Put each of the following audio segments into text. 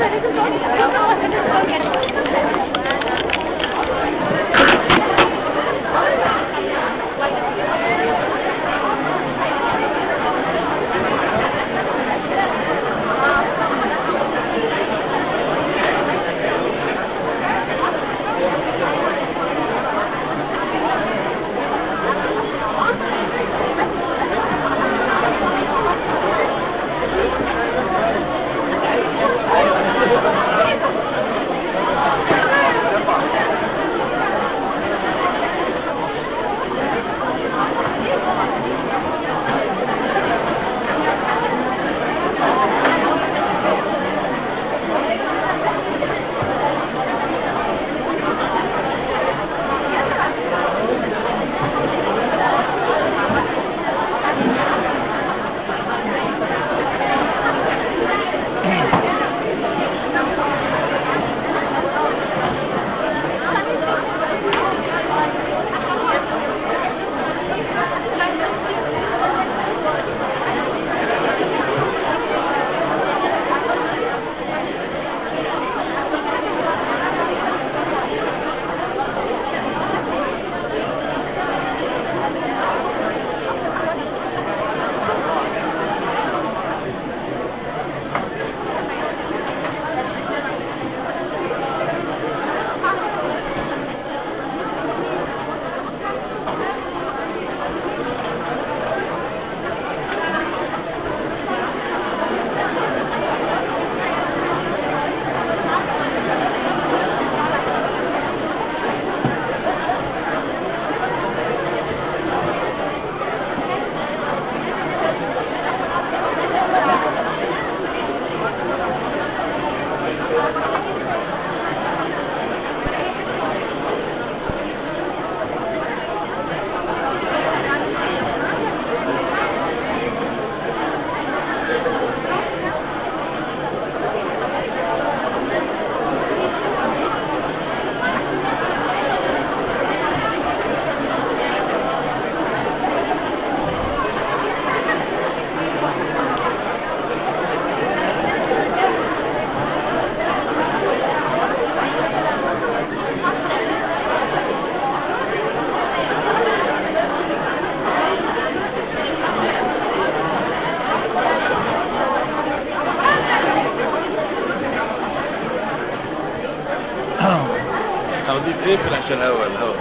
اوديك اقفل عشان الهوا الهوا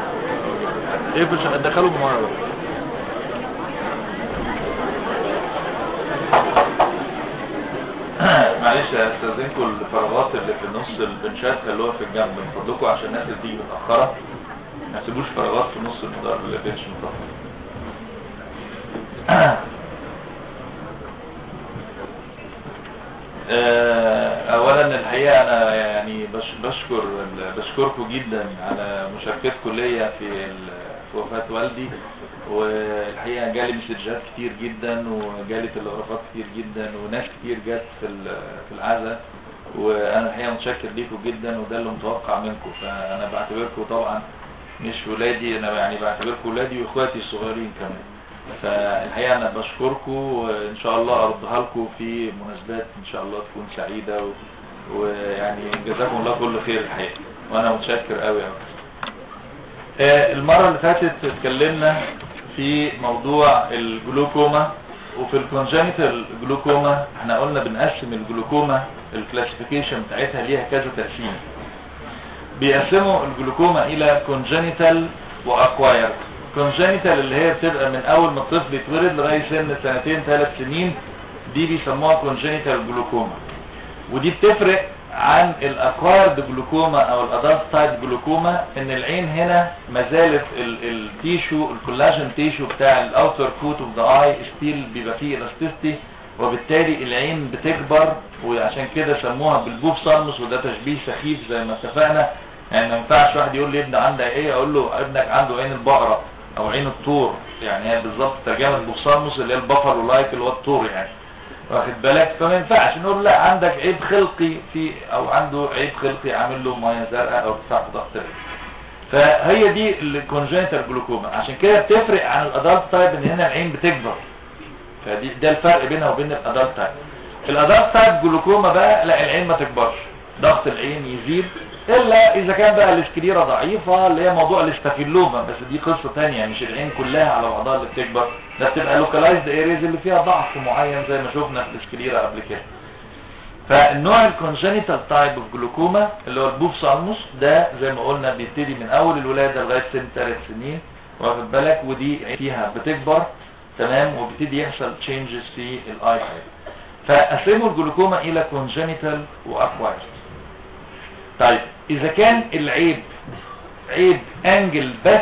اقفل عشان ادخله بمره معلش استاذنكم الفراغات اللي في النص البنشات خلوها في الجنب من فضلكم عشان الناس اللي تيجي متاخره ما تسيبوش فراغات في نص المدار البنش متاخر اولا الحقيقه انا يعني بش بشكر بشكركم جدا على مشاركتكم ليا في في وفاه والدي والحقيقه جالي مسجات كتير جدا وجالي تلغرافات كتير جدا وناس كتير جت في في العزاء وانا الحقيقه متشكر ليكم جدا وده اللي متوقع منكم فانا بعتبركم طبعا مش ولادي انا يعني بعتبركم ولادي واخواتي الصغيرين كمان فالحقيقه انا بشكركم وان شاء الله اردها لكم في مناسبات ان شاء الله تكون سعيده و... ويعني جزاكم الله كل خير الحقيقه وانا متشكر قوي قوي آه المره اللي فاتت اتكلمنا في موضوع الجلوكوما وفي الكونجنتال جلوكوما احنا قلنا بنقسم الجلوكوما الكلاسيفيكيشن بتاعتها ليها كذا تقسيم بيقسموا الجلوكوما الى كونجنتال واكوايرد كونجنتال اللي هي بتبقى من اول ما الطفل يتولد لغايه سن سنتين ثلاث سنين دي بيسموها كونجنتال جلوكوما ودي بتفرق عن الاكوايرد جلوكوما او الادلت تايب جلوكوما ان العين هنا ما زالت التيشو الكولاجين تيشو بتاع الاوتر كوت اوف ذا اي ستيل بيبقى فيه الاستيستي وبالتالي العين بتكبر وعشان كده سموها بالبوف سالمس وده تشبيه سخيف زي ما اتفقنا يعني ما ينفعش واحد يقول لي ابن عندك ايه اقول له ابنك عنده عين البقره او عين الطور يعني هي بالظبط ترجمه بوفسالموس اللي هي البفر لايك اللي هو الطور يعني واخد بالك فما ينفعش نقول لا عندك عيب خلقي في او عنده عيب خلقي عامل له ميه زرقاء او ارتفاع في ضغط الرئه فهي دي الكونجنتال جلوكوما عشان كده بتفرق عن الادلت تايب ان هنا العين بتكبر فدي ده الفرق بينها وبين الادلت تايب الادلت تايب جلوكوما بقى لا العين ما تكبرش ضغط العين يزيد الا اذا كان بقى الاسكليرا ضعيفة اللي هي موضوع الاستافيلوما بس دي قصة تانية مش العين كلها على بعضها اللي بتكبر ده بتبقى لوكالايزد اريز اللي فيها ضعف معين زي ما شفنا في الاسكليرا قبل كده فالنوع الكونجنيتال تايب اوف جلوكوما اللي هو البوف سالموس ده زي ما قلنا بيبتدي من اول الولاده لغايه سن 3 سنين واخد بالك ودي فيها بتكبر تمام وبيبتدي يحصل تشينجز في الاي سايد فقسموا الجلوكوما الى كونجنيتال واكوايرد طيب اذا كان العيب عيب انجل بس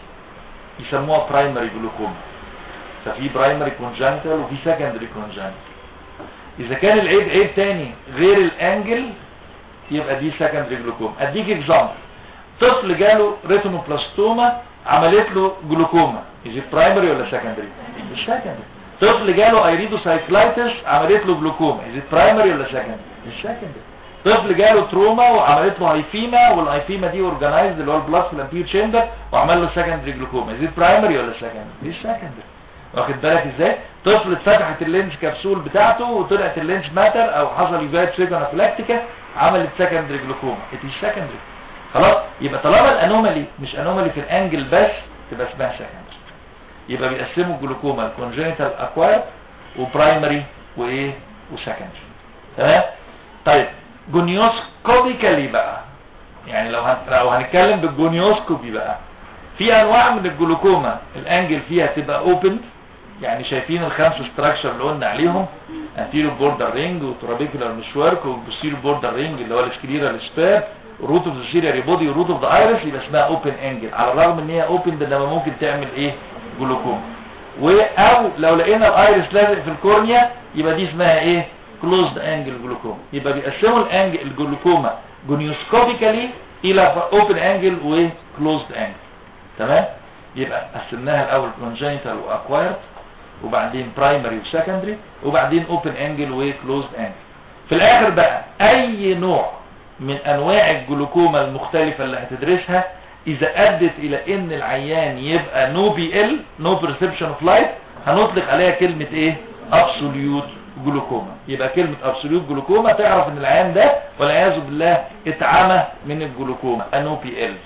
يسموها برايمري جلوكوما ففي برايمري كونجنتال وفي سكندري كونجنتال اذا كان العيب عيب تاني غير الانجل يبقى دي سكندري جلوكوما اديك اكزامبل طفل جاله ريتينوبلاستوما عملت له جلوكوما از برايمري ولا سكندري مش سكندري طفل جاله ايريدوسايكلايتس عملت له جلوكوما از برايمري ولا سكندري مش سكندري طفل جاله تروما وعملت له هايفيما والهايفيما دي اورجنايزد اللي هو البلاد في الانتير تشامبر وعمل له سكندري جلوكوما از برايمري ولا سكندري مش سكندري واخد بالك ازاي طفل اتفتحت اللينس كبسول بتاعته وطلعت اللينس ماتر او حصل ايفايت سيجونافلاكتيكا عملت سكندري جلوكوما اتي سكندري خلاص يبقى طالما الانومالي مش انومالي في الانجل بس تبقى اسمها سكندري يبقى بيقسموا الجلوكوما الكونجنتال اكواير وبرايمري وايه وسكندري تمام طيب جونيوسكوبيكالي بقى يعني لو هن... لو هنتكلم بالجونيوسكوبي بقى في انواع من الجلوكوما الانجل فيها تبقى اوبن يعني شايفين الخمس ستراكشر اللي قلنا عليهم انتيرو بوردر رينج وترابيكولار مشوارك وبوستيرو بوردر رينج اللي هو السكليرا سبير روت اوف ذا سيرياري بودي وروت اوف ذا ايرس يبقى اسمها اوبن انجل على الرغم ان هي اوبن ده انما ممكن تعمل ايه جلوكوما و او لو لقينا الايرس لازق في الكورنيا يبقى دي اسمها ايه كلوزد انجل جلوكوما يبقى بيقسموا الانجل الجلوكوما جونيوسكوبيكالي الى اوبن انجل وكلوزد انجل تمام يبقى قسمناها الاول كونجنتال واكوايرد وبعدين برايمري وسكندري وبعدين اوبن انجل وكلوزد انجل في الاخر بقى اي نوع من انواع الجلوكوما المختلفة اللي هتدرسها اذا ادت الى ان العيان يبقى نو بي ال نو perception اوف لايت هنطلق عليها كلمة ايه absolute جلوكوما يبقى كلمة absolute جلوكوما تعرف ان العيان ده والعياذ بالله اتعمى من الجلوكوما نو بي ال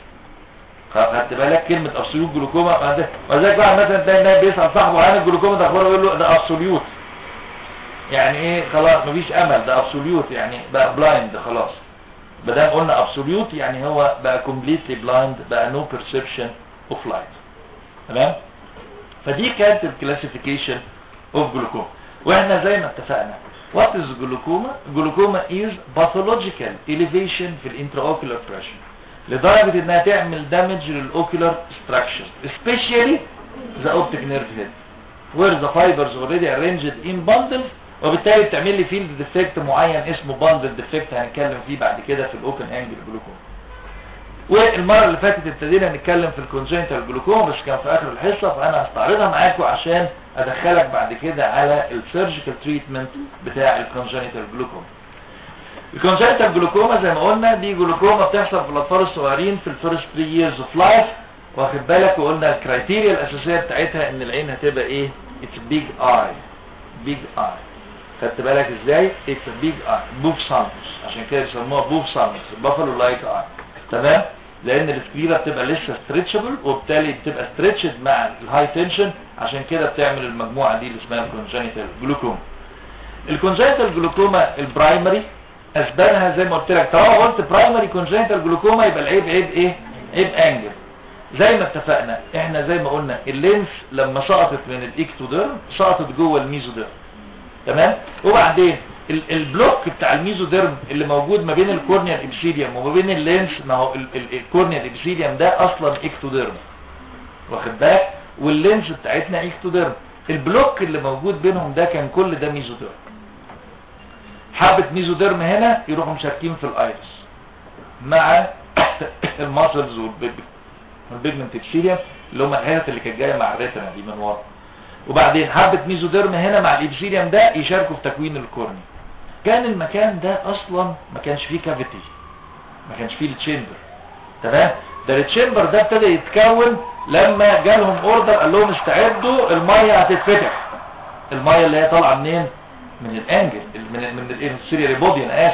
خدت بالك كلمة ابسوليوت جلوكوما وذلك بقى مثلا تلاقي الناس بيسأل صاحبه عن الجلوكوما ده اخباره يقول له ده ابسوليوت يعني ايه خلاص مفيش امل ده ابسوليوت يعني بقى بلايند خلاص بدل قلنا ابسوليوت يعني هو بقى كومبليتلي بلايند بقى نو بيرسبشن اوف لايت تمام فدي كانت الكلاسيفيكيشن اوف جلوكوما واحنا زي ما اتفقنا وات از جلوكوما جلوكوما از باثولوجيكال elevation في الانتراوكولار بريشر لدرجة انها تعمل دامج للاوكولار structures especially the optic nerve head where the fibers already arranged in bundles وبالتالي بتعمل لي فيلد ديفكت معين اسمه باندل ديفكت هنتكلم فيه بعد كده في الاوبن انجل جلوكوما والمرة اللي فاتت ابتدينا نتكلم في الكونجنتال جلوكوما بس كان في اخر الحصة فانا هستعرضها معاكم عشان ادخلك بعد كده على السيرجيكال تريتمنت بتاع الكونجنتال جلوكوما الكونجنتال جلوكوما زي ما قلنا دي جلوكوما بتحصل في الاطفال الصغيرين في الفيرست 3 years اوف لايف واخد بالك وقلنا الكرايتيريا الاساسيه بتاعتها ان العين هتبقى ايه اتس بيج اي بيج اي خدت بالك ازاي اتس بيج اي بوف سالمس عشان كده بيسموها بوف سالمس بافلو لايك اي تمام لان السكليرا بتبقى لسه ستريتشبل وبالتالي بتبقى ستريتشد مع الهاي تنشن عشان كده بتعمل المجموعه دي اللي اسمها الكونجنتال جلوكوما الكونجنتال جلوكوما البرايمري اسبابها زي ما قلت لك طالما قلت برايمري كونجنتال جلوكوما يبقى العيب عيب ايه عيب انجل زي ما اتفقنا احنا زي ما قلنا اللينس لما سقطت من الاكتوديرم سقطت جوه الميزوديرم تمام وبعدين البلوك بتاع الميزوديرم اللي موجود ما بين الكورنيال ابسيديوم وما بين اللينس ما هو الكورنيال ابسيديوم ده اصلا اكتوديرم واخد بالك واللينس بتاعتنا اكتوديرم البلوك اللي موجود بينهم ده كان كل ده ميزوديرم حبة ميزوديرم هنا يروحوا مشاركين في الايرس مع الماسلز والبيجمنت ابسيليوم اللي هم الحتت اللي كانت جايه مع الريتنا دي من ورا وبعدين حبة ميزوديرم هنا مع الابسيليوم ده يشاركوا في تكوين الكورني كان المكان ده اصلا ما كانش فيه كافيتي ما كانش فيه التشامبر تمام ده التشامبر ده ابتدى يتكون لما جالهم اوردر قال لهم استعدوا الميه هتتفتح الميه اللي هي طالعه منين من الانجل من من السيريال بودي انا اسف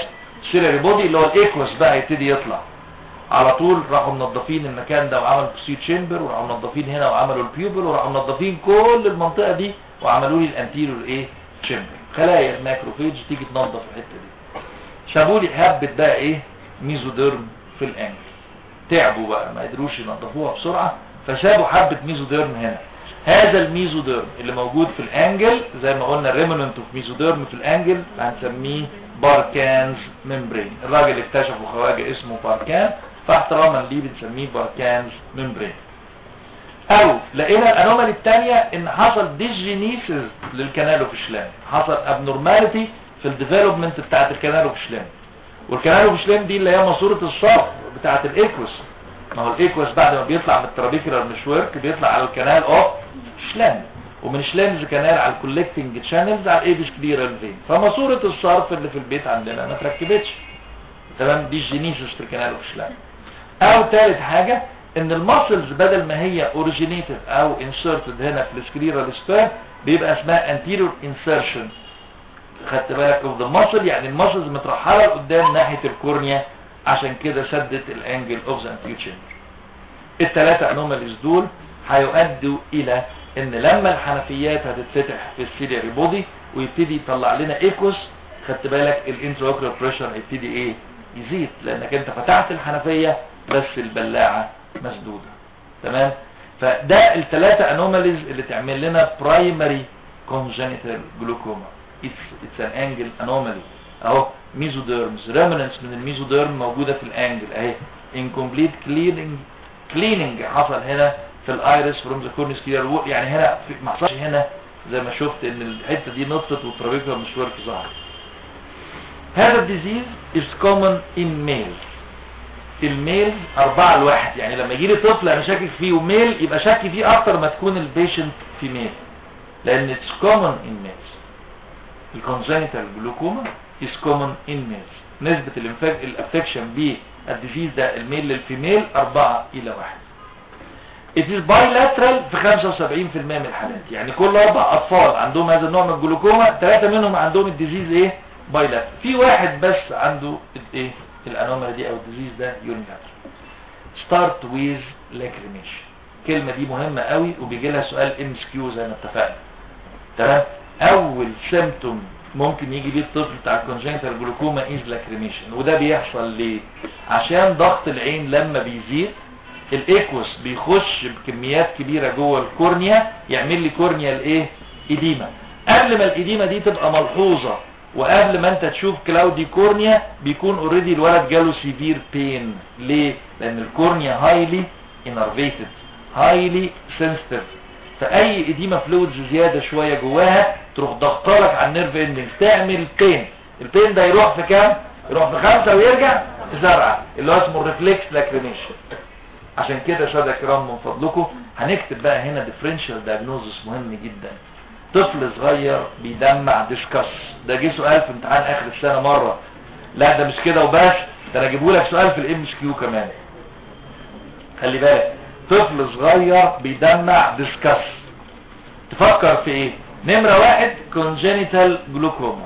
السيلري بودي اللي هو الايكوس بقى يبتدي يطلع على طول راحوا منظفين المكان ده وعملوا بسيو تشامبر وراحوا منظفين هنا وعملوا البيوبل وراحوا منظفين كل المنطقه دي وعملوا لي الانتيريور ايه تشامبر خلايا الماكروفيج تيجي تنظف الحته دي شابوا لي حبه بقى ايه ميزوديرم في الانجل تعبوا بقى ما قدروش ينظفوها بسرعه فسابوا حبه ميزوديرم هنا هذا الميزوديرم اللي موجود في الانجل زي ما قلنا الريمننت اوف ميزوديرم في الانجل هنسميه باركانز ممبرين الراجل اللي اكتشفه خواجه اسمه باركان فاحتراما ليه بنسميه باركانز ممبرين او لقينا الانومالي الثانيه ان حصل ديجينيسيس للكنالوفيشلام حصل ابنورماليتي في الديفلوبمنت بتاعت الكنالوفيشلام والكنالوفيشلام دي اللي هي ماسوره الصرف بتاعت الايكوس ما هو الايكوس بعد ما بيطلع من الترابيكولار مشورك بيطلع على الكنال اوف شلام ومن شلامز كنال على الكولكتنج تشانلز على الايدج كليرال فين فماسوره الصرف اللي في البيت عندنا ما تركبتش تمام دي جينيسيس في الكنال اوف شلام او ثالث حاجه ان الماسلز بدل ما هي اوريجينيتد او انسرتد هنا في السكليرال سبير بيبقى اسمها anterior insertion خدت بالك اوف ذا ماسل يعني الماسلز مترحله لقدام ناحيه الكورنيا عشان كده سدت الانجل اوف ذا anterior chamber الثلاثه انوماليز دول هيؤدوا الى ان لما الحنفيات هتتفتح في السيلياري بودي ويبتدي يطلع لنا ايكوس خدت بالك الانتراوكولار بريشر هيبتدي ايه يزيد لانك انت فتحت الحنفيه بس البلاعه مسدوده تمام فده الثلاثه انوماليز اللي تعمل لنا برايمري congenital glaucoma it's it's an angle anomaly اهو ميزوديرمز remnants من الميزوديرم موجوده في الانجل اهي incomplete cleaning cleaning حصل هنا في الايرس فروم ذا كورنيس كلير يعني هنا في ما حصلش هنا زي ما شفت ان الحته دي نطت والترابيكولا مش ورك ظهر هذا الديزيز is common in males الميل أربعة لواحد يعني لما يجي لي طفل أنا شاكك فيه وميل يبقى شاكي فيه أكتر ما تكون البيشنت في ميل لأن it's common in males الكونجنتال جلوكوما is common in males نسبة الافكشن بالديزيز ده الميل للفيميل أربعة إلى واحد It is bilateral في 75% من الحالات يعني كل أربع أطفال عندهم هذا النوع من الجلوكوما ثلاثة منهم عندهم الديزيز إيه bilateral في واحد بس عنده إيه الانومالي دي او الديزيز ده يونيلاترال ستارت ويز لاكريميشن الكلمه دي مهمه قوي وبيجي لها سؤال ام اس كيو زي ما اتفقنا تمام اول سيمتوم ممكن يجي بيه الطفل بتاع الكونجنتال جلوكوما از لاكريميشن وده بيحصل ليه عشان ضغط العين لما بيزيد الايكوس بيخش بكميات كبيره جوه الكورنيا يعمل لي كورنيا الايه اديمه قبل ما الاديمه دي تبقى ملحوظه وقبل ما انت تشوف كلاودي كورنيا بيكون اوريدي الولد جاله سيفير بين ليه لان الكورنيا هايلي انرفيتد هايلي سنسيتيف فاي اديمه فلويدز زياده شويه جواها تروح ضغطلك على النيرف اندنج تعمل بين البين ده يروح في كام يروح في خمسة ويرجع زرعه اللي هو اسمه الريفلكس لاكريميشن عشان كده ساده كرام من فضلكم هنكتب بقى هنا ديفرنشال دايجنوزس مهم جدا طفل صغير بيدمع ديسكاس ده جه سؤال في امتحان اخر السنه مره لا ده مش كده وبس ده انا اجيبه لك سؤال في الام اس كيو كمان خلي بالك طفل صغير بيدمع ديسكاس تفكر في ايه نمره واحد كونجينيتال جلوكوما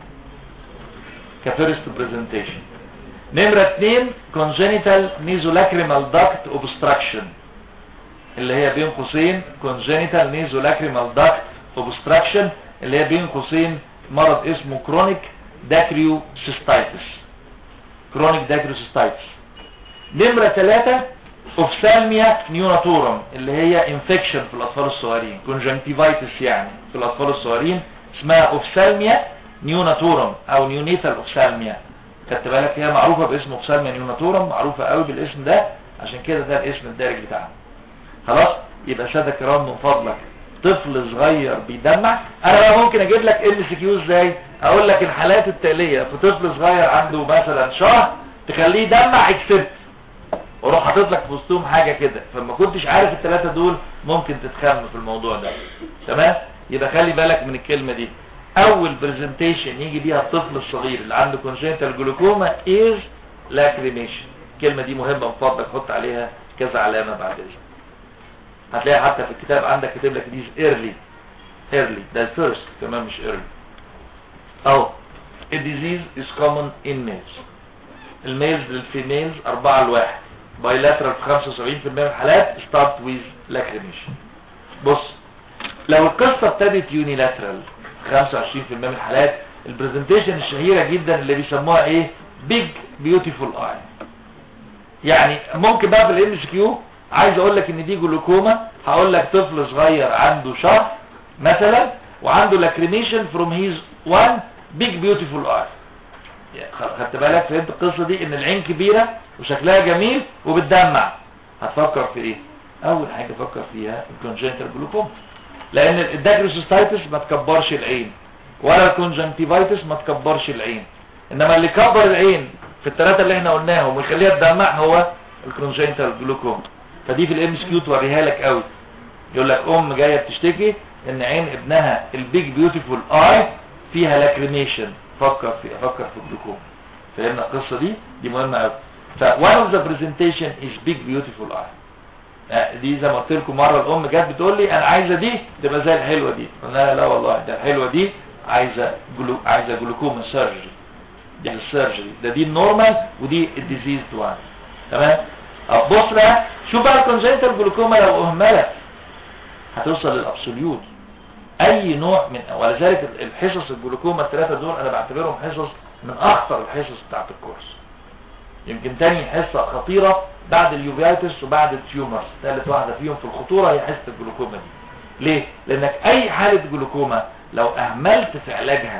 كفيرست برزنتيشن نمره اتنين كونجينيتال نيزولاكريمال داكت اوبستراكشن اللي هي بين قوسين كونجينيتال نيزولاكريمال داكت اوبستراكشن اللي هي بين قوسين مرض اسمه كرونيك داكريو سيستايتس كرونيك داكريو سيستايتس نمرة ثلاثة اوفسالميا نيوناتورم اللي هي انفكشن في الاطفال الصغيرين كونجنكتيفايتس يعني في الاطفال الصغيرين اسمها اوفسالميا نيوناتورم او نيونيتال اوفسالميا خدت بالك هي معروفة باسم اوفسالميا نيوناتورم معروفة قوي بالاسم ده عشان كده ده الاسم الدارج بتاعها خلاص يبقى سادة كرام من فضلك طفل صغير بيدمع انا بقى ممكن اجيب لك ام سي كيو ازاي اقول لك الحالات التاليه في طفل صغير عنده مثلا شهر تخليه يدمع اكسبت واروح حاطط لك في وسطهم حاجه كده فما كنتش عارف الثلاثه دول ممكن تتخم في الموضوع ده تمام يبقى خلي بالك من الكلمه دي اول برزنتيشن يجي بيها الطفل الصغير اللي عنده كونجنتال جلوكوما از لاكريميشن الكلمه دي مهمه من فضلك حط عليها كذا علامه بعد اذنك هتلاقي حتى في الكتاب عندك كاتب لك ديز ايرلي ايرلي ده الفيرست كمان مش ايرلي اهو الديزيز is common in males الميلز للفيميلز 4 لواحد بايلاترال في 75% من الحالات start with lacrimation بص لو القصة ابتدت يونيلاترال 25% من الحالات البرزنتيشن الشهيرة جدا اللي بيسموها ايه بيج بيوتيفول اي يعني ممكن بقى في الام اس كيو عايز اقول لك ان دي جلوكوما هقول لك طفل صغير عنده شهر مثلا وعنده لاكريميشن فروم هيز وان بيج بيوتيفول اي خدت بالك فهمت القصه دي ان العين كبيره وشكلها جميل وبتدمع هتفكر في ايه اول حاجه فكر فيها الكونجنتال جلوكوما لان الداكروسيستايتس ما تكبرش العين ولا الكونجنتيفايتس ما تكبرش العين انما اللي كبر العين في الثلاثه اللي احنا قلناهم ويخليها تدمع هو الكونجنتال جلوكوما فدي في الام اس كيو توريها لك قوي يقول لك ام جايه بتشتكي ان عين ابنها البيج بيوتيفول اي فيها لاكريميشن فكر في فكر في الجلوكوما فهمنا القصه دي دي مهمه قوي ف one of the presentation is big beautiful eye آه، دي زي ما قلت لكم مره الام جت بتقول لي انا عايزه دي تبقى زي الحلوه دي قلنا لها لا والله ده الحلوه دي عايزه جلو... عايزه جلوكوما سيرجري دي السيرجري ده دي النورمال ودي الديزيز وان تمام أه، بص بقى شوف بقى الكونجنتال جلوكوما لو اهملت هتوصل للابسوليوت اي نوع من ولذلك الحصص الجلوكوما الثلاثه دول انا بعتبرهم حصص من اخطر الحصص بتاعت الكورس يمكن تاني حصة خطيرة بعد اليوفيتس وبعد التيومرز ثالث واحدة فيهم في الخطورة هي حصة الجلوكوما دي ليه؟ لانك اي حالة جلوكوما لو اهملت في علاجها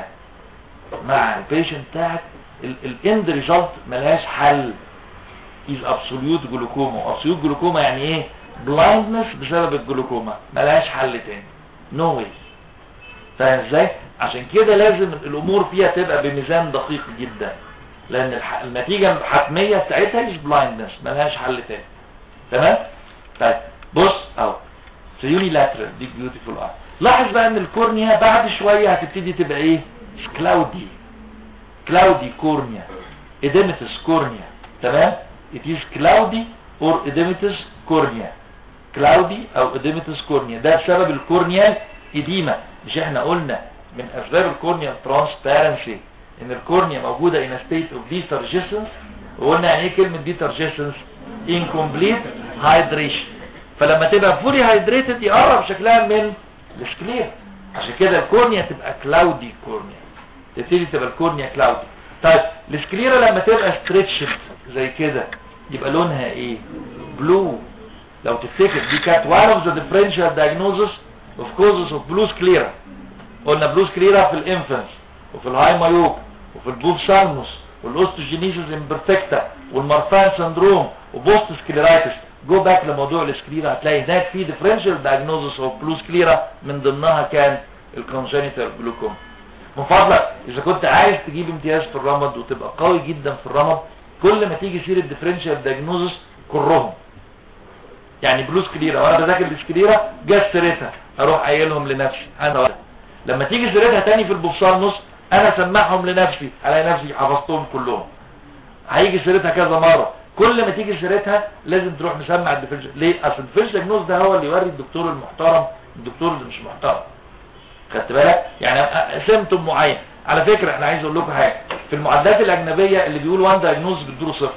مع البيشنت بتاعك الاند ريزلت ملهاش حل از ابسوليوت جلوكوما ابسوليوت جلوكوما يعني ايه بلايندنس بسبب الجلوكوما ملهاش حل تاني نو واي فاهم ازاي عشان كده لازم الامور فيها تبقى بميزان دقيق جدا لان الح... النتيجة الحتمية بتاعتها مش بلايندنس ملهاش حل تاني تمام طيب بص اهو سيوني لاترال دي بيوتيفول اي لاحظ بقى ان الكورنيا بعد شوية هتبتدي تبقى ايه كلاودي كلاودي كورنيا اديمتس كورنيا تمام it is cloudy or edematous cornea cloudy او edematous cornea ده بسبب الكورنيال اديمة مش احنا قلنا من اسباب الكورنيال transparency ان الكورنيا موجودة in a state of detergescence وقلنا يعني ايه كلمة detergescence incomplete hydration فلما تبقى fully hydrated يقرب شكلها من السكلير عشان كده الكورنيا تبقى كلاودي كورنيا تبتدي تبقى الكورنيا كلاودي طيب السكليرا لما تبقى ستريتشد زي كده يبقى لونها ايه بلو لو تفتكر دي كانت one of the differential diagnosis of causes of blue sclera قلنا بلو سكليرا في الانفنس وفي الهاي مايوب وفي البوب سالموس والاوستوجينيسيس امبرفكتا والمارفان سندروم وبوست سكليرايتس جو باك لموضوع السكليرا هتلاقي هناك في ديفرنشال دايجنوزس اوف بلو سكليرا من ضمنها كان الكونجنتال جلوكوما من فضلك اذا كنت عايز تجيب امتياز في الرمد وتبقى قوي جدا في الرمد كل ما تيجي سيره ديفرنشال دايجنوزس كرهم يعني بلو سكليرا وانا بذاكر السكليرا جت سيرتها اروح قايلهم لنفسي انا واحد. لما تيجي سيرتها تاني في البوصال نص انا سمعهم لنفسي الاقي نفسي حفظتهم كلهم هيجي سيرتها كذا مره كل ما تيجي سيرتها لازم تروح مسمع الديفرنشال ليه اصل الديفرنشال دايجنوز ده هو اللي يوري الدكتور المحترم الدكتور اللي مش محترم خدت بالك يعني سيمتوم معين على فكره انا عايز اقول لكم حاجه في المعدات الاجنبيه اللي بيقول وان دايجنوز بيدوا صفر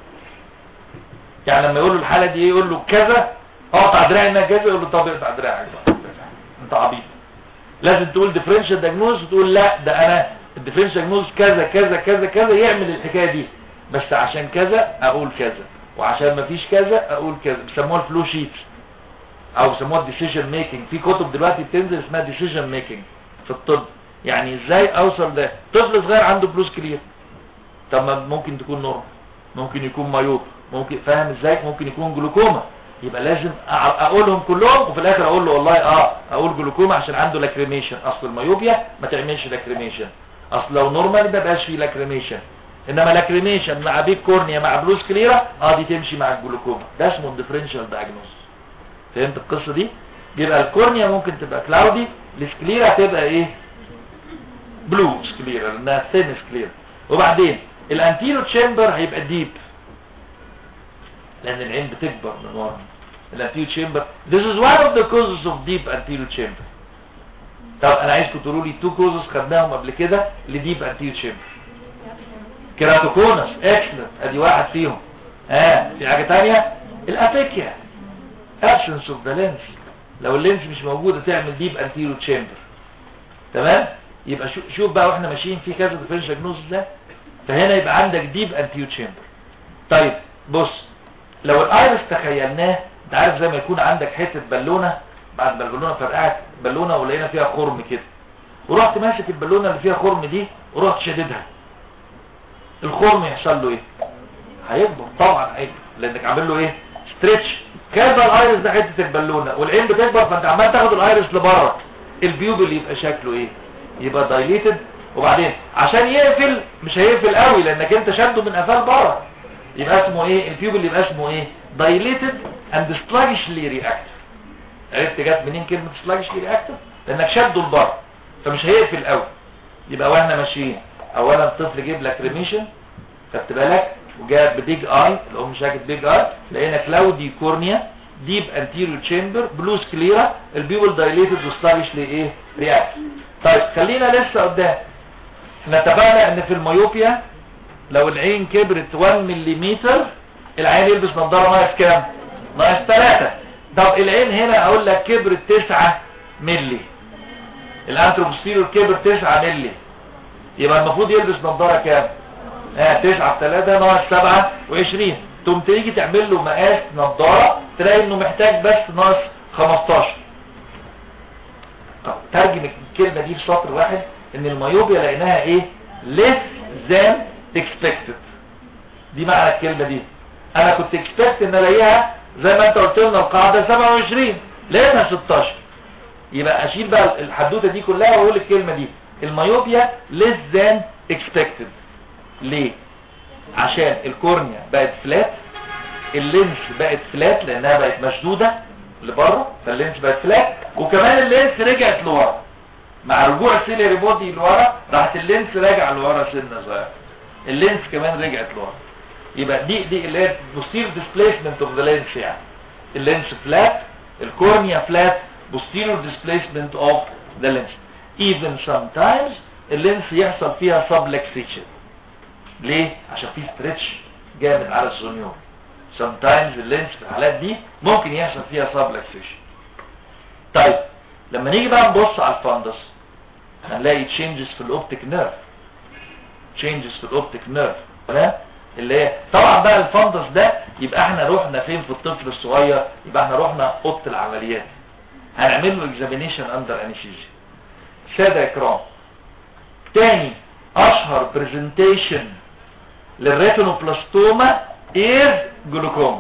يعني لما يقول له الحاله دي يقول له كذا اقطع دراعي انها كذا يقول له طب اقطع دراعك بقى انت عبيط لازم تقول ديفرنشال دايجنوز وتقول لا ده انا الديفرنشال دايجنوز كذا كذا كذا كذا يعمل الحكايه دي بس عشان كذا اقول كذا وعشان ما فيش كذا اقول كذا بيسموها الفلو شيت او بيسموها الديسيجن ميكنج في كتب دلوقتي بتنزل اسمها ديسيجن ميكنج في الطب يعني ازاي اوصل ده طفل صغير عنده بلوس كلير طب ما ممكن تكون نورمال ممكن يكون مايوب ممكن فاهم ازاي ممكن يكون جلوكوما يبقى لازم أع- اقولهم كلهم وفي الاخر اقول له والله اه اقول جلوكوما عشان عنده لاكريميشن اصل المايوبيا ما تعملش لاكريميشن اصل لو نورمال ما بقاش فيه لاكريميشن انما لاكريميشن مع بيك كورنيا مع بلوس كليرا اه دي تمشي مع الجلوكوما ده اسمه الديفرنشال دايجنوز فهمت القصه دي يبقى الكورنيا ممكن تبقى كلاودي السكليرا تبقى ايه بلو سكليرا لانها ثين سكليرا وبعدين الانتيرو تشامبر هيبقى ديب لان العين بتكبر من ورا الانتيرو تشامبر this is one of the causes of deep anterior chamber طب انا عايزكم تقولوا لي تو كوزز خدناهم قبل كده لديب انتير تشامبر كيراتوكونس اكسلنت ادي واحد فيهم ها في حاجه تانية الافيكيا absence اوف ذا لينس لو اللينس مش موجوده تعمل ديب انتيرو تشامبر تمام يبقى شو شوف بقى واحنا ماشيين في كذا ديفرنشال جنوز ده فهنا يبقى عندك ديب انتيرو تشامبر طيب بص لو الايرس تخيلناه انت عارف زي ما يكون عندك حته بالونه بعد ما البالونه فرقعت بالونه ولقينا فيها خرم كده ورحت ماسك البالونه اللي فيها خرم دي ورحت شددها الخرم يحصل له ايه هيكبر طبعا هيكبر لانك عامل له ايه ستريتش كان بقى الايرس ده حته البالونه والعين بتكبر فانت عمال تاخد الايرس لبره البيوبل يبقى شكله ايه يبقى دايليتد وبعدين عشان يقفل مش هيقفل قوي لانك انت شده من قفال بره يبقى اسمه ايه البيوبل يبقى اسمه ايه dilated and sluggishly reactive عرفت جت منين كلمه sluggishly reactive لانك شده لبره فمش هيقفل قوي يبقى واحنا ماشيين اولا الطفل جيب لك ريميشن خدت بالك وجاب ببيج اي الام شاكت بيج اي لقينا كلاودي كورنيا ديب انتيريور تشامبر بلوز كليرا البيبل دايليتد وستاريشلي ايه رياكت طيب خلينا لسه قدام احنا اتفقنا ان في الميوبيا لو العين كبرت 1 ملم العين يلبس نظاره ناقص كام ناقص 3 طب العين هنا اقول لك كبرت 9 ملي الانتروبوستيريور كبر 9 ملي يبقى المفروض يلبس نظاره كام اه 9 في 3 ناقص 27 تقوم تيجي تعمل له مقاس نظاره تلاقي انه محتاج بس ناقص 15 طب ترجم الكلمه دي في سطر واحد ان الميوبيا لقيناها ايه less than expected دي معنى الكلمه دي انا كنت expect ان الاقيها زي ما انت قلت لنا القاعده 27 لقيتها 16 يبقى اشيل بقى الحدوته دي كلها واقول الكلمه دي الميوبيا less than expected ليه عشان الكورنيا بقت فلات اللينس بقت فلات لانها بقت مشدودة لبره فاللينس بقت فلات وكمان اللينس رجعت لورا مع رجوع السيلري بودي لورا راحت اللينس راجع لورا سنه صغيره اللينس كمان رجعت لورا يبقى دي دي اللي هي posterior displacement of the lens يعني اللينس فلات الكورنيا فلات posterior displacement of the lens even sometimes اللينس يحصل فيها subluxation ليه عشان في ستريتش جامد على الزونيور sometimes اللينس في الحالات دي ممكن يحصل فيها subluxation طيب لما نيجي بقى نبص على الفندس هنلاقي changes في الاوبتيك نيرف changes في الاوبتيك نيرف تمام اللي هي طبعا بقى الفندس ده يبقى احنا رحنا فين في الطفل الصغير يبقى احنا رحنا اوضه العمليات هنعمل له اكزامينيشن اندر انستيزيا ساده اكرام تاني اشهر برزنتيشن للريتينوبلاستوما ايز جلوكوما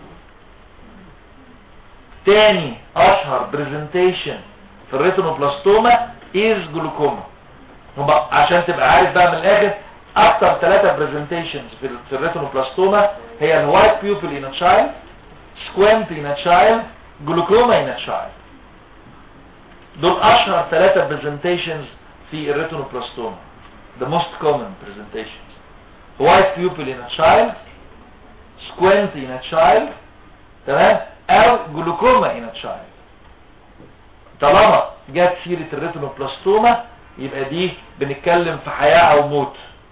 تاني اشهر برزنتيشن في الريتينوبلاستوما ايز جلوكوما عشان تبقى عارف بقى من الاخر اكتر ثلاثة برزنتيشنز في في الريتينوبلاستوما هي الوايت بيوبل ان تشايلد سكوينت ان تشايلد جلوكوما ان تشايلد دول اشهر ثلاثة برزنتيشنز في الريتينوبلاستوما the most common presentations white pupil in a child squint in a child تمام او جلوكوما in a child طالما جت سيرة الريتينوبلاستوما يبقى دي بنتكلم في حياة او موت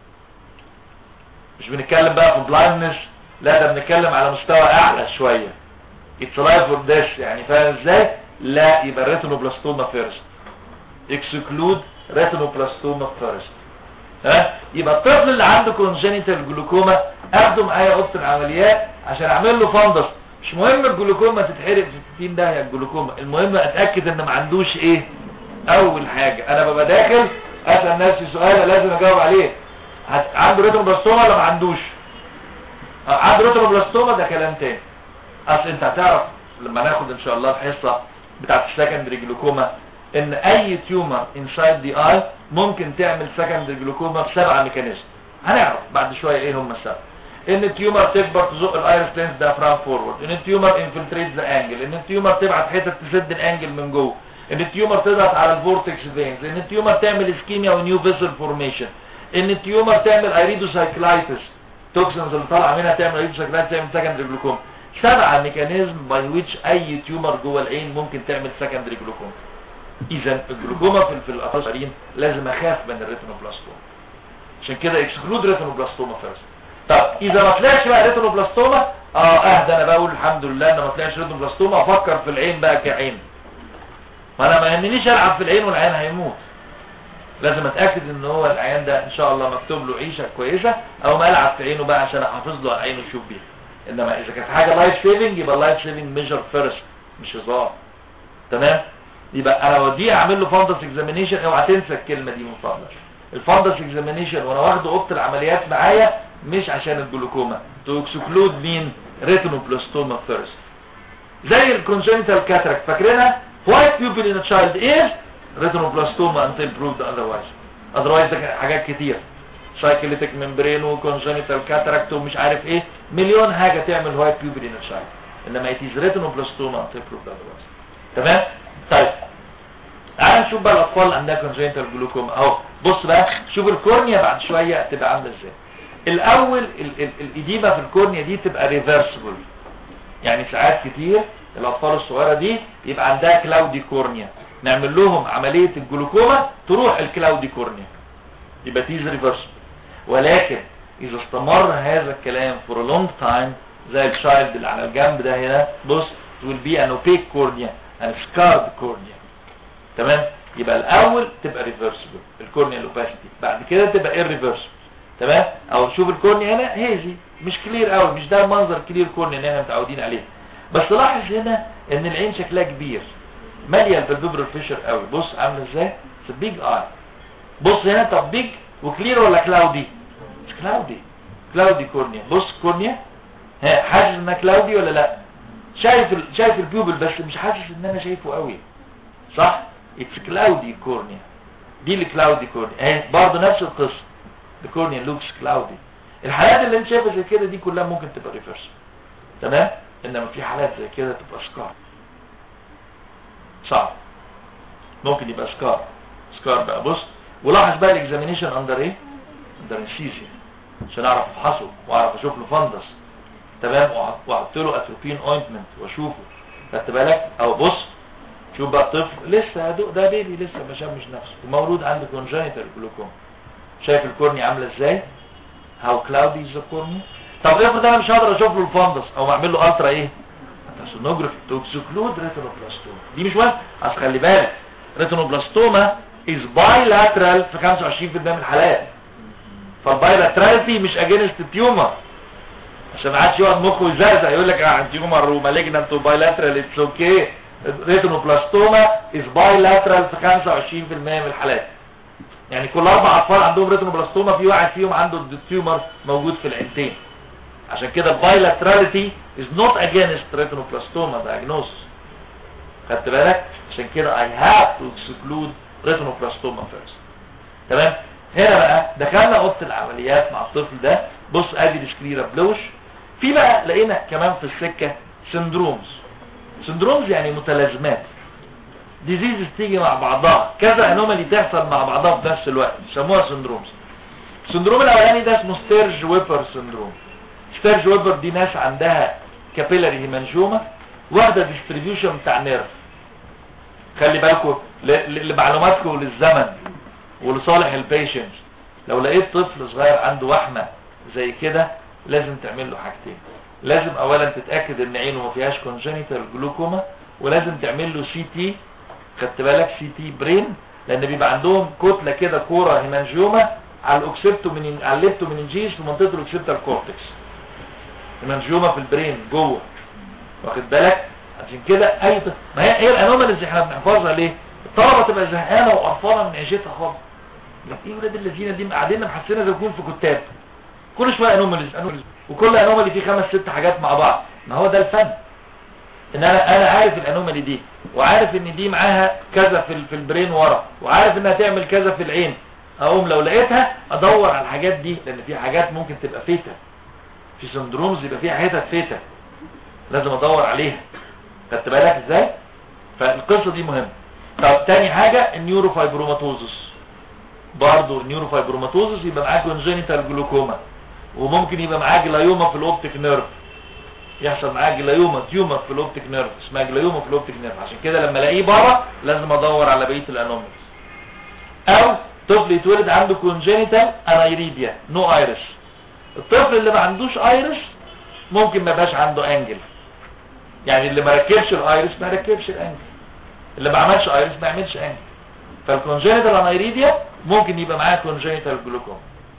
مش بنتكلم بقى في blindness لا ده بنتكلم على مستوى اعلى شوية it's life or death يعني فاهم ازاي لا يبقى الريتينوبلاستوما فيرست exclude ريتينوبلاستوما فيرست ها يبقى الطفل اللي عنده كونجينيتال جلوكوما اخده معايا اوضه العمليات عشان اعمل له فندس مش مهم الجلوكوما تتحرق في 60 داهيه الجلوكوما المهم اتاكد ان ما عندوش ايه اول حاجه انا ببقى داخل اسال نفسي سؤال لازم اجاوب عليه هت- عنده ريتينوبلاستوما ولا ما عندوش آه، عنده ريتينوبلاستوما ده كلام تاني اصل انت هتعرف لما ناخد ان شاء الله الحصه بتاعت السكندري جلوكوما ان اي تيومر انسايد دي اي ممكن تعمل سكندري جلوكوما بسبعه ميكانيزم هنعرف بعد شويه ايه هم السبعه ان التيومر تكبر تزق الايرس لينس دافرام فورورد ان التيومر انفلتريت ذا انجل ان التيومر تبعت حتت تسد الانجل من جوه ان التيومر تضغط على الفورتكس فينز ان التيومر تعمل اسكيميا ونيو فيسل فورميشن ان التيومر تعمل ايريدوسايكلايتس توكسنز اللي طالعه منها تعمل ايريدوسايكلايتس تعمل سكندري جلوكوما سبعه ميكانيزم باي ويتش اي تيومر جوه العين ممكن تعمل سكندري جلوكوما اذا الجلوكوما في في الاطفال لازم اخاف من الريتينوبلاستوما عشان كده اكسكلود ريتينوبلاستوما فيرست طب اذا ما طلعش بقى ريتينوبلاستوما اه اهدى انا بقول الحمد لله ان ما طلعش ريتينوبلاستوما افكر في العين بقى كعين ما انا ما يهمنيش العب في العين والعين هيموت لازم اتاكد ان هو العيان ده ان شاء الله مكتوب له عيشه كويسه او ما العب في عينه بقى عشان احافظ له على عينه يشوف بيها انما اذا كانت حاجه لايف سيفنج يبقى لايف سيفنج ميجر فيرست مش هزار تمام يبقى انا اوديه اعمل له فاندس اكزامينيشن اوعى تنسى الكلمه دي من فضلك الفاندس اكزامينيشن وانا واخده اوضه العمليات معايا مش عشان الجلوكوما تو اكسكلود مين ريتينوبلاستوما فيرست زي الكونجنتال كاتراكت فاكرينها وايت بيوبل ان تشايلد از ريتينوبلاستوما انتل بروفد اذروايز اذروايز ده كان حاجات كتير سايكليتيك ممبرين وكونجنتال كاتراكت ومش عارف ايه مليون حاجه تعمل وايت بيوبل ان تشايلد انما اتيز ريتينوبلاستوما انتل بروفد اذروايز تمام طيب تعال نشوف بقى الاطفال اللي عندها كونجنتال جلوكوما اهو بص بقى شوف الكورنيا بعد شويه هتبقى عامله ازاي الاول ال- ال- الاديمه في الكورنيا دي تبقى ريفرسبل يعني ساعات كتير الاطفال الصغيره دي يبقى عندها كلاودي كورنيا نعمل لهم عمليه الجلوكوما تروح الكلاودي كورنيا يبقى تيز ريفرسبل ولكن اذا استمر هذا الكلام for a long time زي الشايلد اللي على الجنب ده هنا بص it will be an opaque cornea and scarred cornea تمام يبقى الاول تبقى ريفرسبل الكورنيا الاوباسيتي بعد كده تبقى irreversible تمام او شوف الكورنيا هنا هيزي مش كلير قوي مش ده منظر كلير كورنيا اللي احنا متعودين عليه بس لاحظ هنا ان العين شكلها كبير ماليه الفالفيبرال فيشر قوي بص عامله ازاي بيج اي بص هنا طب بيج وكلير ولا كلاودي مش كلاودي كلاودي كورنيا بص كورنيا ها حاسس انها كلاودي ولا لا شايف ال... شايف البيوبل بس مش حاسس ان انا شايفه قوي صح اتس كلاودي كورنيا دي الكلاودي كورنيا اهي برضه نفس القصه الكورنيا لوكس كلاودي الحالات اللي انت شايفها زي كده دي كلها ممكن تبقى ريفرس تمام انما في حالات زي كده تبقى سكار صعب ممكن يبقى سكار سكار بقى بص ولاحظ بقى الاكزامينيشن اندر ايه اندر انسيزيا عشان اعرف افحصه واعرف اشوف له فندس تمام وأحط- واحط له اتروبين اوينتمنت واشوفه خدت بالك او بص شوف بقى الطفل لسه هدوء ده بيبي لسه ما شمش نفسه ومولود عنده كونجنتال جلوكوما شايف الكورنيا عامله ازاي هاو كلاودي از كورنيا طب افرض انا مش هقدر اشوف له الفندس او اعمل له الترا ايه سونوجرافي تو اكسكلود ريتينوبلاستوما دي مش وهم اصل خلي بالك ريتينوبلاستوما از بايلاترال في 25% من الحالات فالبايلاترالتي مش اجينست تيومر عشان ما عادش يقعد مخه يزقزق يقول لك اه تيومر ومالجنانت وبايلاترال اتس اوكي ريتينوبلاستوما از بايلاترال في 25% من الحالات يعني كل اربع اطفال عندهم ريتينوبلاستوما في واحد فيهم عنده التيومر موجود في العينتين عشان كده bilaterality is not against retinoblastoma diagnosis خدت بالك عشان كده I have to exclude retinoblastoma first تمام هنا بقى دخلنا اوضه العمليات مع الطفل ده بص ادي السكليرا بلوش في بقى لقينا كمان في السكه سندرومز سندرومز يعني متلازمات ديزيزز تيجي مع بعضها كذا انومالي تحصل مع بعضها في نفس الوقت يسموها سندرومز السندروم الاولاني ده اسمه ستيرج ويبر سندروم ستيرج ويبر دي ناس عندها كابيلاري هيمانجوما واخده ديستريبيوشن بتاع نيرف خلي بالكم ل- ل- لمعلوماتكم وللزمن ولصالح البيشنت لو لقيت طفل صغير عنده وحمه زي كده لازم تعمل له حاجتين لازم اولا تتاكد ان عينه ما فيهاش كونجنيتال جلوكوما ولازم تعمل له سي تي خدت بالك سي تي برين لان بيبقى عندهم كتله كده كوره هيمانجيوما على الاوكسيبتو من على الليبتومينينجيس في منطقه الاوكسيبتال كورتكس هيمانجيوما في البرين جوه واخد بالك عشان كده اي ط- ما هي هي الانوماليز اللي احنا بنحفظها ليه الطلبه تبقى زهقانه وقرفانه من عيشتها خالص يبقى ايه ولاد الذين دي قاعدين محسينها زي ما يكون في كتاب كل شويه انوماليز انوماليز وكل انومالي فيه خمس ست حاجات مع بعض ما هو ده الفن ان انا انا عارف الانومالي دي وعارف ان دي معاها كذا في ال- في البرين ورا وعارف انها تعمل كذا في العين اقوم لو لقيتها ادور على الحاجات دي لان في حاجات ممكن تبقى فيتا في سندرومز يبقى فيها حتت فيتا لازم ادور عليها خدت بالك ازاي فالقصه دي مهمه طب تاني حاجه النيوروفايبروماتوزس برضه النيوروفايبروماتوزس يبقى معاه كونجينيتال جلوكوما وممكن يبقى معاه جلايوما في الاوبتيك نيرف يحصل معاه جلايوما تيومر في الاوبتيك نيرف اسمها جلايوما في الاوبتيك نيرف عشان كده لما الاقيه بره لازم ادور على بقيه الانوميز او طفل يتولد عنده كونجينيتال انايريديا نو ايرس الطفل اللي ما عندوش ايرس ممكن ما يبقاش عنده انجل يعني اللي ما ركبش الايرس ما ركبش الانجل اللي ما عملش ايرس ما يعملش انجل فالكونجينيتال انايريديا ممكن يبقى معاه كونجينيتال جلوكوما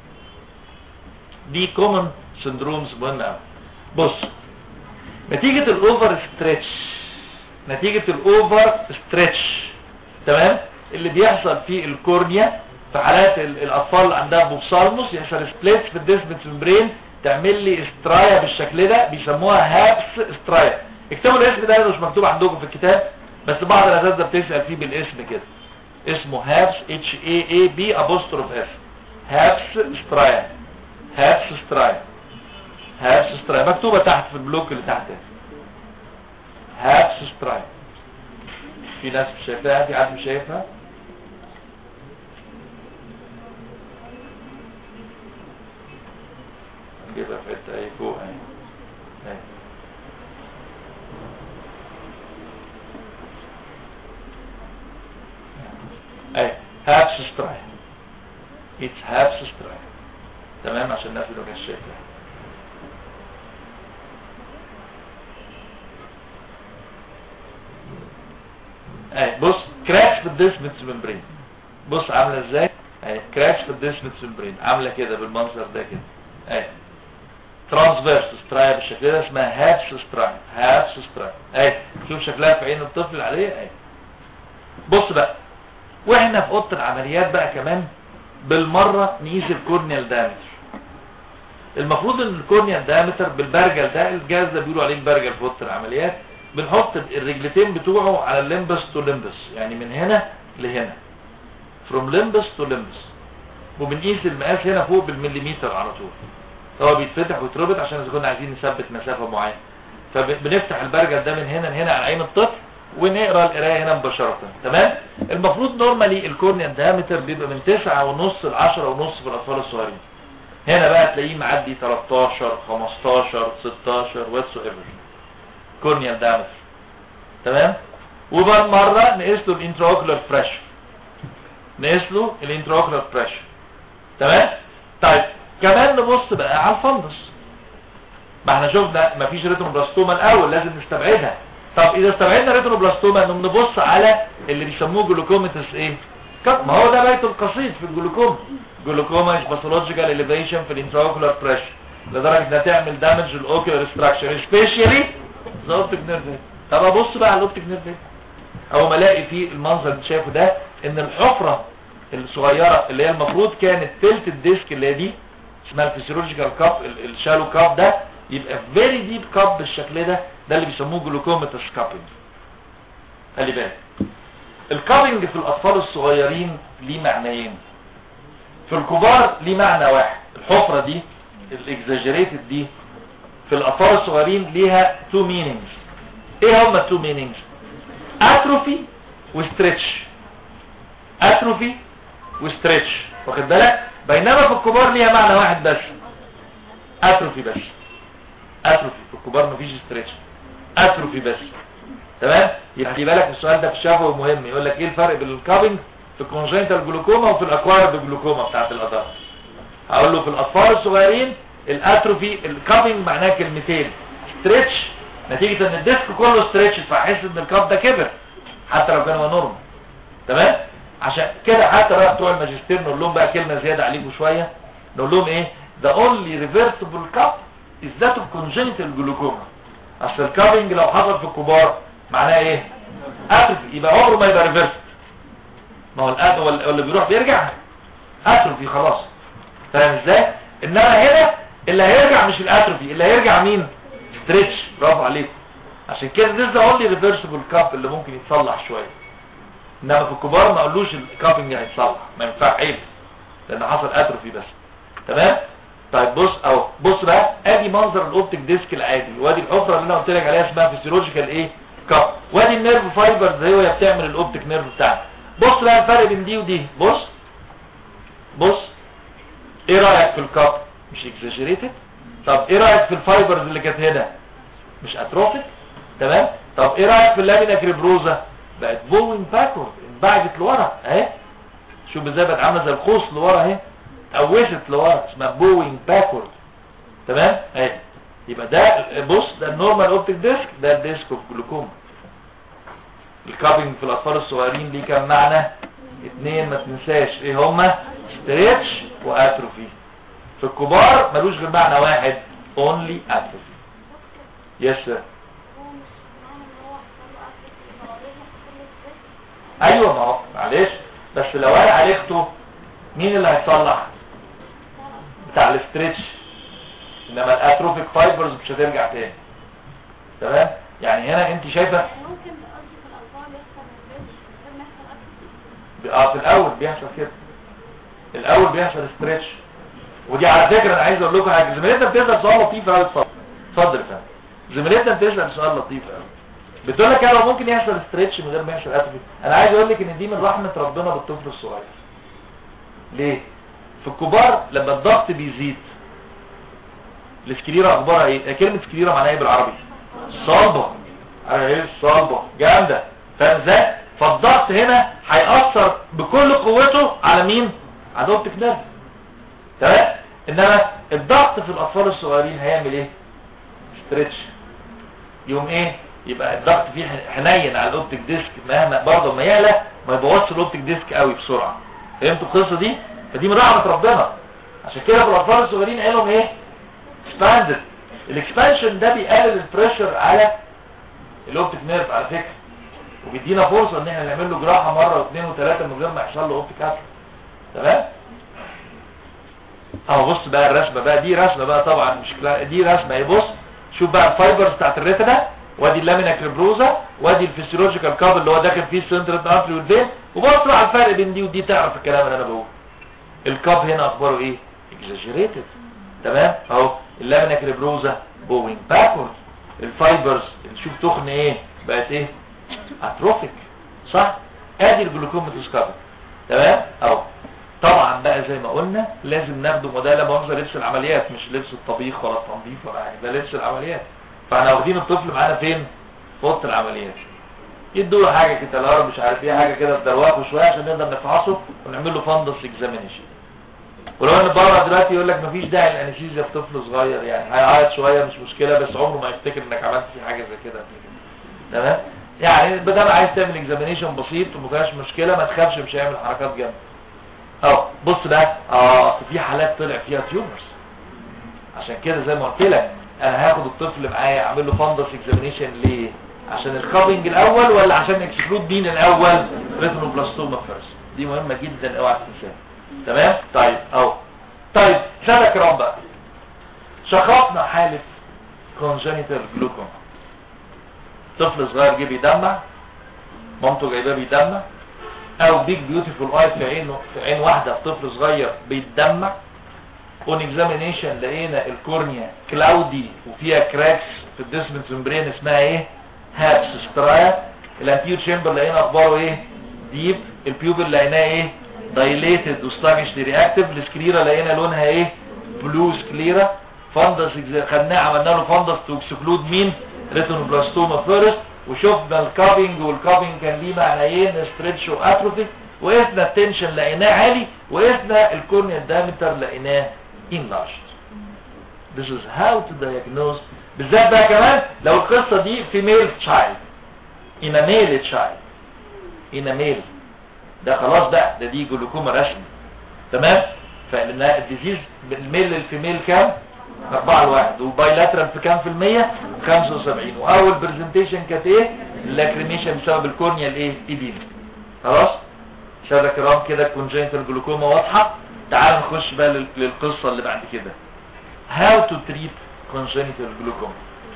دي كومن سندرومز مهمه قوي بص نتيجة الاوفر ستريتش نتيجة الاوفر ستريتش تمام اللي بيحصل في الكورنيا في حالات ال- الاطفال اللي عندها بوبسالموس يحصل سبليت في الديسمنت ممبرين تعمل لي استرايا بالشكل ده بيسموها هابس استرايا اكتبوا الاسم ده مش مكتوب عندكم في الكتاب بس بعض الاساتذه بتسال فيه بالاسم كده اسمه هابس اتش اي اي بي ابوستروف اس هابس استرايا هابس استرايا هابس ستراي مكتوبة تحت في البلوك اللي تحت هابس ستراي في ناس مش شايفاها في حد مش شايفها نجيبها في حته اهي فوق اهي اهي اهي هابس ستراي اتس هابس ستراي تمام عشان الناس اللي ما كانتش شايفاها اهي بص كراكس في الديسمنتس ممبرين بص عامله ازاي اهي كراكس في الديسمنتس ممبرين عامله كده بالمنظر ده كده اهي ترانسفيرس سترايا بالشكل ده اسمها هابس سترايا هابس سترايا اهي شوف شكلها في عين الطفل عليه اهي بص بقى واحنا في اوضه العمليات بقى كمان بالمره نقيس الكورنيال دامتر المفروض ان الكورنيال دامتر بالبرجل ده الجهاز ده بيقولوا عليه البرجل في اوضه العمليات بنحط الرجلتين بتوعه على الليمبس تو ليمبس يعني من هنا لهنا from limbus to limbus وبنقيس المقاس هنا فوق بالمليمتر على طول هو بيتفتح ويتربط عشان اذا كنا عايزين نثبت مسافه معينه فبنفتح البرجل ده من هنا لهنا على عين الطفل ونقرا القرايه هنا مباشره تمام المفروض نورمالي الكورنيال دايمتر بيبقى من 9 ونص ل 10 ونص في الاطفال الصغيرين هنا بقى تلاقيه معدي 13 15 16 واتس ايفر كورنيال دايمتر تمام وبعد مره نقيس له الانتراوكولار بريشر نقيس له الانتراوكولار بريشر تمام طيب كمان نبص بقى على الفندس ما احنا شفنا مفيش ريتنوبلاستوما الاول لازم نستبعدها طب اذا استبعدنا ريتنوبلاستوما انه نبص على اللي بيسموه جلوكوميتس ايه كت- ما هو ده بيت القصيد في الجلوكوما جلوكوما is pathological elevation في الانتراوكولار بريشر لدرجه انها تعمل دامج للاوكيولار ستراكشر سبيشالي ذا اوبتيك نيرف طب ابص بقى على الاوبتيك نيرف اول ما الاقي فيه المنظر اللي شايفه ده ان الحفره الصغيره اللي هي المفروض كانت تلت الديسك اللي هي دي اسمها الفسيولوجيكال كاب الشالو كاب ده يبقى فيري ديب كاب بالشكل ده ده اللي بيسموه جلوكوميتس كابنج خلي بالك الكابنج في الاطفال الصغيرين ليه معنيين في الكبار ليه معنى واحد الحفره دي الاكزاجريتد دي في الاطفال الصغيرين ليها تو مينينجز ايه هما التو مينينجز اتروفي وستريتش اتروفي وستريتش واخد بالك بينما في الكبار ليها معنى واحد بس اتروفي بس اتروفي في الكبار مفيش ستريتش اتروفي بس تمام يبقى خلي بالك السؤال ده في الشفوي مهم يقول لك ايه الفرق بين الكابنج في الكونجنتال جلوكوما وفي الاكوايرد جلوكوما بتاعت الادلت هقول له في الاطفال الصغيرين الاتروفي الكابنج معناه كلمتين ستريتش نتيجة ان الديسك كله ستريتش فاحس ان الكاب ده كبر حتى لو كان هو نورمال تمام عشان كده حتى بقى بتوع الماجستير نقول لهم بقى كلمة زيادة عليكم شوية نقول لهم ايه the only reversible cup is that of congenital glaucoma اصل الكابنج لو حصل في الكبار معناه ايه اتروفي يبقى عمره ما يبقى ريفيرس ما هو الاب هو اللي بيروح بيرجع اتروفي خلاص فاهم ازاي انما هنا اللي هيرجع مش الاتروفي اللي هيرجع مين ستريتش برافو عليكم عشان كده ده the only reversible cup اللي ممكن يتصلح شويه انما في الكبار ما قالوش الكابنج هيتصلح ما ينفع عيب لان حصل اتروفي بس تمام طيب بص اهو بص بقى ادي منظر الاوبتيك ديسك العادي وادي الحفره اللي انا قلت لك عليها اسمها فيسيولوجيكال ايه كاب وادي النيرف فايبرز هي وهي بتعمل الاوبتيك نيرف بتاعنا بص بقى الفرق بين دي ودي بص بص ايه رايك في الكاب مش اكزاجيريتد طب ايه رايك في الفايبرز اللي كانت هنا مش اتروفيك تمام طب ايه رايك في اللامينا كريبروزا بقت بوينج باكورد انبعجت لورا اهي شوف ازاي بقت عامله زي القوس لورا اهي اتقوست لورا اسمها بوينج باكورد تمام اهي يبقى ده بص ده النورمال اوبتيك ديسك ده الديسك اوف جلوكوما الكابينج في الاطفال الصغيرين ليه كام معنى اتنين ما تنساش ايه هما ستريتش واتروفي في الكبار ملوش غير معنى واحد اونلي اتروفي يس سير هو مش معنى ان هو حصل له أكل في المواضيع حصل له ستريس ايوه ما هو معلش بس لو انا عالجته مين اللي هيصلح بتاع الاستريتش انما الاتروفيك فايبرز مش هترجع تاني تمام يعني هنا انت شايفه يعني ممكن قصدي في الأطفال يحصل ستريس من غير ما يحصل أكل اه في الاول بيحصل كده الاول بيحصل ستريتش ودي على فكره انا عايز اقول لكم حاجه زميلتنا بتسال سؤال لطيف قوي اتفضل اتفضل يا فندم زميلتنا بتسال سؤال لطيف قوي بتقول لك انا ممكن يحصل ستريتش من غير ما يحصل اتروفي انا عايز اقول لك ان دي من رحمه ربنا بالطفل الصغير ليه في الكبار لما الضغط بيزيد السكليرا اخبارها ايه كلمه سكليرا معناها ايه بالعربي صلبه على ايه الصلبه جامده فاهم ازاي فالضغط هنا هيأثر بكل قوته على مين على الاوبتيك نيرف تمام انما الضغط في الاطفال الصغيرين هيعمل ايه ستريتش يوم ايه يبقى الضغط فيه حنين على الاوبتيك ديسك مهما برضه ما يعلى ما يبوظش الاوبتيك ديسك قوي بسرعه فهمتوا القصه دي فدي من رحمه ربنا عشان كده في الاطفال الصغيرين قالوا ايه expanded الاكسبانشن ده بيقلل البريشر على الاوبتيك نيرف على فكره وبيدينا فرصه ان احنا نعمل له جراحه مره واثنين وثلاثه من غير ما يحصل له اوبتيك اتروفي تمام اهو بص بقى الرسمه بقى دي رسمه بقى طبعا مش كلا- دي رسمه اهي بص شوف بقى الفايبرز بتاعت الريتنا وادي اللامينا كريبروزا وادي الفسيولوجيكال كاب اللي هو داخل فيه السنترال ارتري والفين وبص بقى على الفرق بين دي ودي تعرف الكلام اللي انا بقوله الكاب هنا اخباره ايه اكزاجيريتد تمام اهو اللامينا كريبروزا بوينج باكورد الفايبرز اللي شوف تخن ايه بقت ايه اتروفيك صح ادي الجلوكوماتوسكابي تمام اهو طبعا بقى زي ما قلنا لازم ناخده ما ده لا مؤاخذه لبس العمليات مش لبس الطبيخ ولا التنظيف ولا حاجه ده لبس العمليات فاحنا واخدين الطفل معانا فين في اوضه العمليات يدوا له حاجه كتالار مش عارف ايه حاجه كده تدروخه شويه عشان نقدر نفحصه ونعمل له فندس اكزامينيشن ولو ان بره دلوقتي يقول لك مفيش داعي للانستيزيا في طفل صغير يعني هيعيط شويه مش مشكله بس عمره ما يفتكر انك عملت فيه حاجه زي كده قبل كده تمام يعني بدل ما عايز تعمل اكزامينيشن بسيط وما فيهاش مشكله ما تخافش مش هيعمل حركات جامده اهو بص بقى اه أصل في حالات طلع فيها تيومرز عشان كده زي ما قلت لك انا هاخد الطفل معايا اعمل له فندس اكزامينيشن ليه عشان الكابنج الاول ولا عشان اكسكلود مين الاول ريتينوبلاستوما فيرست دي مهمه جدا اوعى تنساها تمام طيب اهو طيب سنه كرام بقى شخصنا حاله كونجنيتال جلوكوما طفل صغير جه بيدمع مامته جايباه بيدمع او بيج بيوتيفول اي في عينه في عين واحده في طفل صغير بيتدمع اون اكزامينيشن لقينا الكورنيا كلاودي وفيها كراكس في الديسمنت ممبرين اسمها ايه هابس سترايا الانتيو تشامبر لقينا اخباره ايه ديب البيوبل لقيناه ايه دايليتد وستاجشلي رياكتيف السكليرا لقينا لونها ايه بلو سكليرا فندس خدناه عملنا له فندس تو اكسكلود مين ريتينوبلاستوما فيرست وشفنا الكابينج والكابينج كان ليه معنيين ستريتش واتروفي وقفنا التنشن لقيناه عالي وقفنا الكورنيا دايمتر لقيناه enlarged This is how to diagnose بالذات بقى كمان لو القصة دي female child in a male child in a male ده خلاص بقى ده دي جلوكوما رسمي تمام فلان الديزيز الميل للفيميل كام 4 لواحد وبايلاترال في كام في المية 75 واول برزنتيشن كانت ايه اللاكريميشن بسبب الكورنيا الايه ايديما خلاص شباب كرام كده كونجنتال جلوكوما واضحه تعال نخش بقى لل- للقصه اللي بعد كده how to treat congenital glaucoma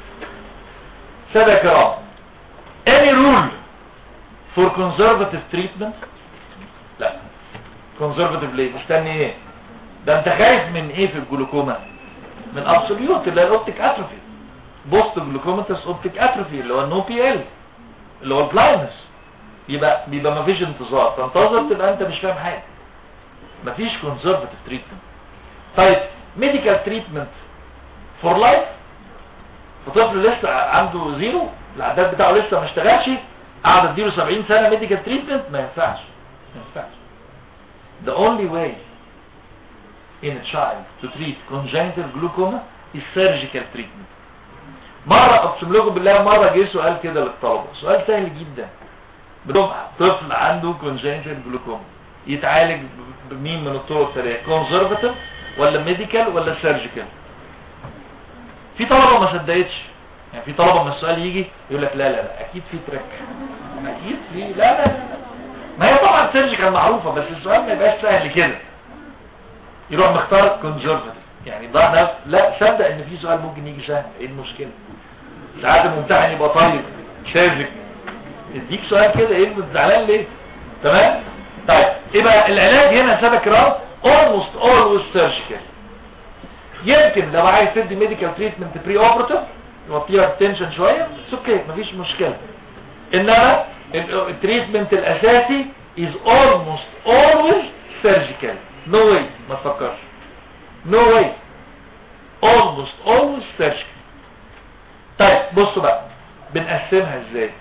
شباب كرام any rule for conservative treatment لا conservative ليه مستني ايه ده انت خايف من ايه في الجلوكوما من ابسوليوت اللي هي الاوبتيك اتروفي بوست جلوكوماتس اوبتيك اتروفي اللي هو النو بي ال اللي هو البلايندنس يبقى بيبقى مفيش انتظار تنتظر تبقى انت مش فاهم حاجه مفيش conservative treatment طيب medical treatment for life فطفل لسه عنده زيرو العداد بتاعه لسه ما اشتغلش قعد اديله 70 سنه ميديكال تريتمنت ما ينفعش ما ينفعش the only way in a child to treat congenital glaucoma is surgical treatment مرة اقسم لكم بالله مرة جه سؤال كده للطلبة سؤال سهل جدا بدفعة طفل عنده congenital glaucoma يتعالج ب- بمين من الطرق الثلاثة conservative ولا medical ولا surgical في طلبة ما صدقتش يعني في طلبة من السؤال يجي يقول لك لا لا لا اكيد في ترك اكيد في لا لا لا ما هي طبعا سيرجيكال معروفة بس السؤال ما يبقاش سهل كده يروح مختار كونزرفتيف يعني ضع نفس لا صدق ان في سؤال ممكن يجي سهل ايه المشكلة ساعات الممتحن يبقى طيب ساذج يديك سؤال كده ايه انت زعلان ليه تمام طيب ايه بقى العلاج هنا سابق كرام almost always surgical يمكن لو عايز تدي ميديكال تريتمنت بري اوبراتيف يوطيها التنشن شويه بس اوكي مفيش مشكله انما التريتمنت الاساسي is almost always surgical no way ما تفكرش no way almost always surgical طيب بصوا بقى بنقسمها ازاي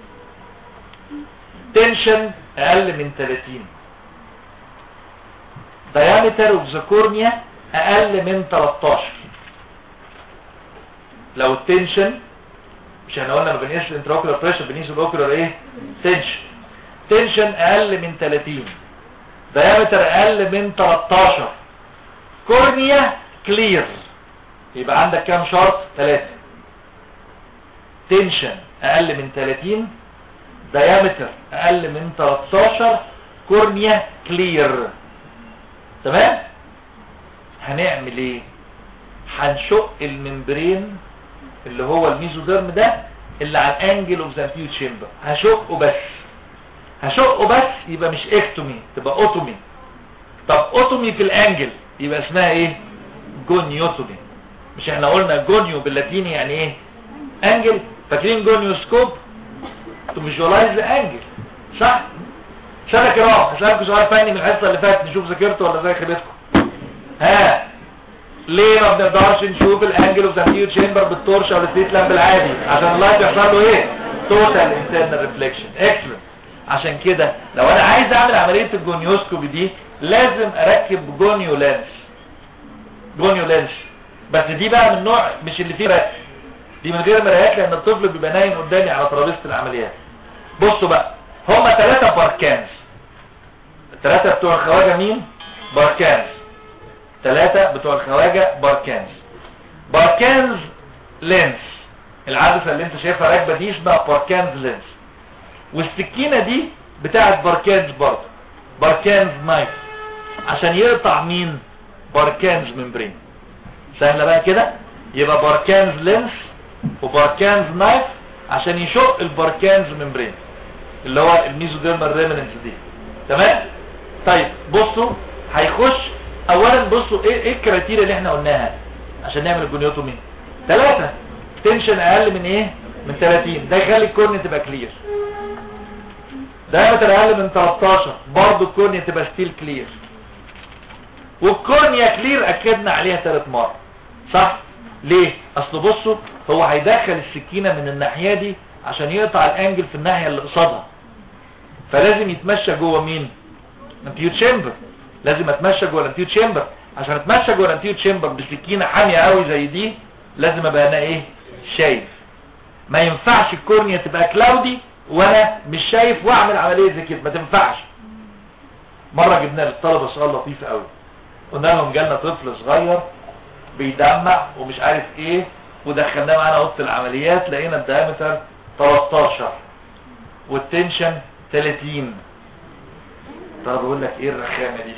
تنشن اقل من 30 diameter of the cornea اقل من 13 لو التنشن مش احنا قلنا ما بنقيس الانتراوكولار بريشر بنقيس الاوكولار ايه تنشن تنشن اقل من 30 diameter اقل من 13 كورنيا كلير يبقى عندك كام شرط ثلاثة تنشن اقل من 30 diameter اقل من 13 كورنيا كلير تمام هنعمل ايه هنشق الممبرين اللي هو الميزوديرم ده اللي على الانجل اوف ذا بيو تشامبر هشقه بس هشقه بس يبقى مش اكتومي تبقى اوتومي طب اوتومي في الانجل يبقى اسمها ايه جونيوتومي مش احنا قلنا جونيو باللاتيني يعني ايه انجل فاكرين جونيوسكوب تو فيجوالايز ذا انجل صح سنة كرام هسألكوا سؤال فني من الحصة اللي فاتت نشوف ذاكرته ولا زي خبرتكم ها ليه ما بنقدرش نشوف الانجل اوف ذا بيو تشامبر بالتورش او الستيت لامب العادي عشان اللايت يحصل له ايه توتال انترنال ريفليكشن اكسلنت عشان كده لو انا عايز اعمل عمليه الجونيوسكوبي دي لازم اركب جونيو لانس جونيو لانس بس دي بقى من نوع مش اللي فيه مرايات دي من غير مرايات لان الطفل بيبقى نايم قدامي على ترابيزه العمليات بصوا بقى هما ثلاثة باركانز الثلاثة بتوع الخواجة مين باركانز ثلاثة بتوع الخواجة باركانز باركانز لينس العدسة اللي انت شايفها راكبة دي اسمها باركانز لينس والسكينة دي بتاعت باركانز برضه باركانز نايف عشان يقطع مين باركانز ممبرين سهلة بقى كده يبقى باركانز لينس وباركانز نايف عشان يشق الباركانز ممبرين اللي هو الميزوديرمال ريمننت دي تمام طيب بصوا هيخش اولا بصوا ايه ايه الكريتيريا اللي احنا قلناها عشان نعمل الجونيوتومي ثلاثة تنشن اقل من ايه من 30 ده يخلي الكورنيا تبقى كلير دايمتر اقل من 13 برضه الكورنيا تبقى ستيل كلير والكورنيا كلير اكدنا عليها ثلاث مرات صح ليه اصل بصوا هو هيدخل السكينة من الناحية دي عشان يقطع الانجل في الناحية اللي قصادها فلازم يتمشى جوه مين الانتيو تشامبر لازم اتمشى جوه الانتيو تشامبر عشان اتمشى جوه الانتيو تشامبر بسكينه حاميه قوي زي دي لازم ابقى انا ايه شايف ما ينفعش الكورنيا تبقى كلاودي وانا مش شايف واعمل عمليه زي كده ما تنفعش مره جبنا للطلبه سؤال لطيف قوي قلنا لهم جالنا طفل صغير بيدمع ومش عارف ايه ودخلناه معانا اوضه العمليات لقينا الدايمتر 13 والتنشن 30 طب اقول لك ايه الرخامه دي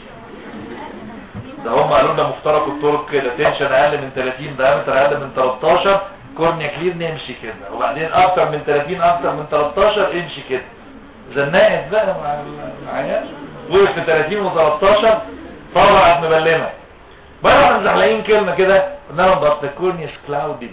ده هم قالوا لنا مفترق الطرق كده تنشن اقل من 30 دايمتر اقل من 13 كورنيا كلير نمشي كده وبعدين اكتر من 30 اكتر من 13 امشي كده زنقت بقى مع العيال وقف في 30 و13 طلعت مبلمه بقى احنا مزحلقين كلمه كده قلنا لهم بس the cornea is cloudy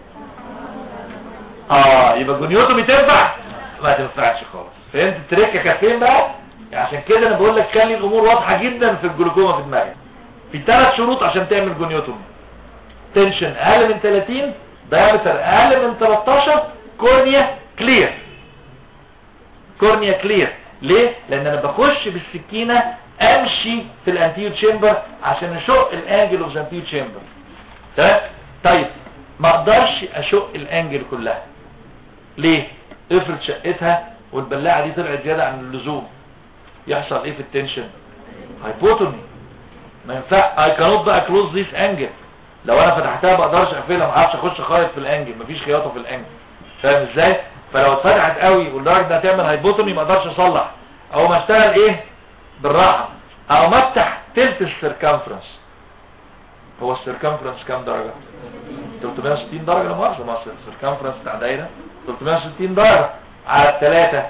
اه يبقى جونيوتومي تنفع ما تنفعش خالص فهمت التريكه كانت فين بقى عشان كده انا بقول لك خلي الامور واضحه جدا في الجلوكوما في دماغك في ثلاث شروط عشان تعمل جونيوتومي تنشن اقل من 30 diameter اقل من 13 كورنيا كلير كورنيا كلير ليه لان انا بخش بالسكينة امشي في الانتيو تشامبر عشان اشق الانجل اوف الانتيو تشامبر تمام طيب ما اقدرش اشق الانجل كلها ليه افرض شقتها والبلاعه دي طلعت زياده عن اللزوم يحصل ايه في التنشن هايبوتومي ما ينفع اي كانوت بقى كلوز ذيس انجل لو انا فتحتها ما اقدرش اقفلها ما اعرفش اخش خالص في الانجل مفيش خياطه في الانجل فاهم ازاي فلو اتفتحت قوي ولدرجه انها تعمل هايبوتومي ما اقدرش اصلح او ما اشتغل ايه بالراحه او ما افتح تلت السيركمفرنس هو السيركمفرنس كام درجه 360 درجه لا مؤاخذه ما السيركمفرنس بتاع دايره 360 درجه على الثلاثه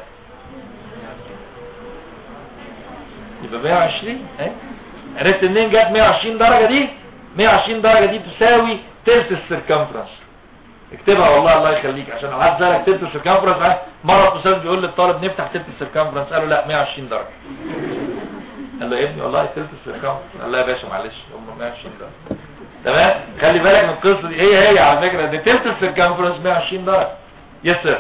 يبقى 120 اهي عرفت منين جت 120 درجه دي 120 درجه دي تساوي تلت السيركمفرنس اكتبها والله الله يخليك عشان لو حد سالك تلت السيركمفرنس ها، مره الاستاذ بيقول للطالب نفتح تلت السيركمفرنس قال له لا 120 درجه قال له يا ابني والله تلت السيركمفرنس قال له يا باشا معلش هم 120 درجه تمام خلي بالك من القصه دي هي هي على فكره دي تلت السيركمفرنس 120 درجه يس سير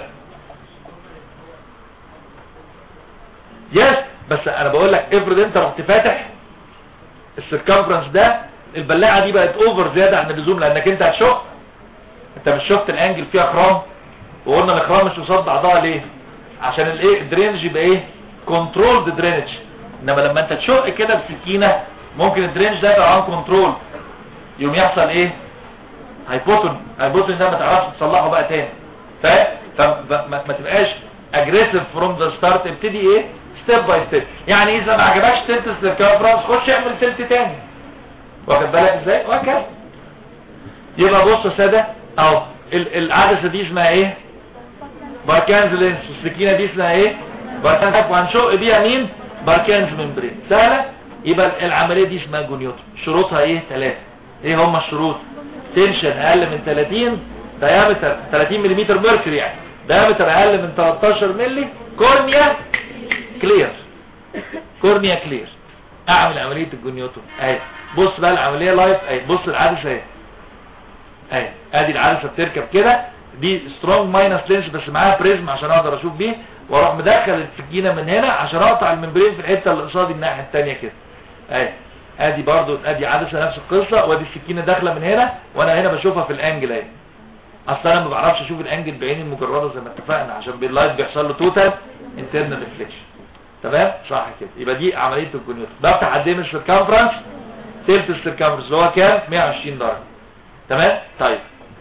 يس بس انا بقول لك افرض انت رحت فاتح السيركمفرنس ده البلاعه دي بقت اوفر زياده عن اللزوم لانك انت هتشق انت مش شفت الانجل فيها خرام وقلنا الاخرام مش قصاد بعضها ليه عشان الايه الدرينج يبقى ايه كنترولد درينج انما لما انت تشق كده بسكينه ممكن الدرينج ده يبقى عن كنترول يوم يحصل ايه هايبوتون هايبوتون ده ما تعرفش تصلحه بقى تاني فاهم فما ما ما تبقاش اجريسيف فروم ذا ستارت ابتدي ايه ستيب باي ستيب يعني اذا ما عجبكش تلت السيركمفرنس خش اعمل تلت تاني واخد بالك ازاي وهكذا يبقى بص يا ساده اهو ال- العدسه دي اسمها ايه باركانز لينس السكينه دي اسمها ايه باركانز وهنشق بيها مين باركانز ممبرين سهله يبقى العمليه دي اسمها جونيوتو شروطها ايه ثلاثه ايه هم الشروط تنشن اقل من 30 دايمتر 30 ملم ميركوري يعني دايمتر اقل من 13 مللي كورنيا كلير كورنيا كلير اعمل عمليه الجونيوتو اهي بص بقى العمليه لايف اهي بص العدسه اهي اهي ادي العدسه بتركب كده دي سترونج ماينس لينس بس معاها بريزم عشان اقدر اشوف بيه واروح مدخل السكينه من هنا عشان اقطع الممبرين في الحته اللي قصادي الناحيه الثانيه كده اهي ادي برضو ادي عدسه نفس القصه وادي السكينه داخله من هنا وانا هنا بشوفها في الانجل اهي اصل انا ما بعرفش اشوف الانجل بعيني المجرده زي ما اتفقنا عشان باللايت بيحصل له توتال انترنال ريفليكشن تمام صح كده يبقى دي عمليه الجونيوت بفتح قد ايه من السيركمفرنس تلت السيركمفرنس اللي هو كام 120 درجه تمام طيب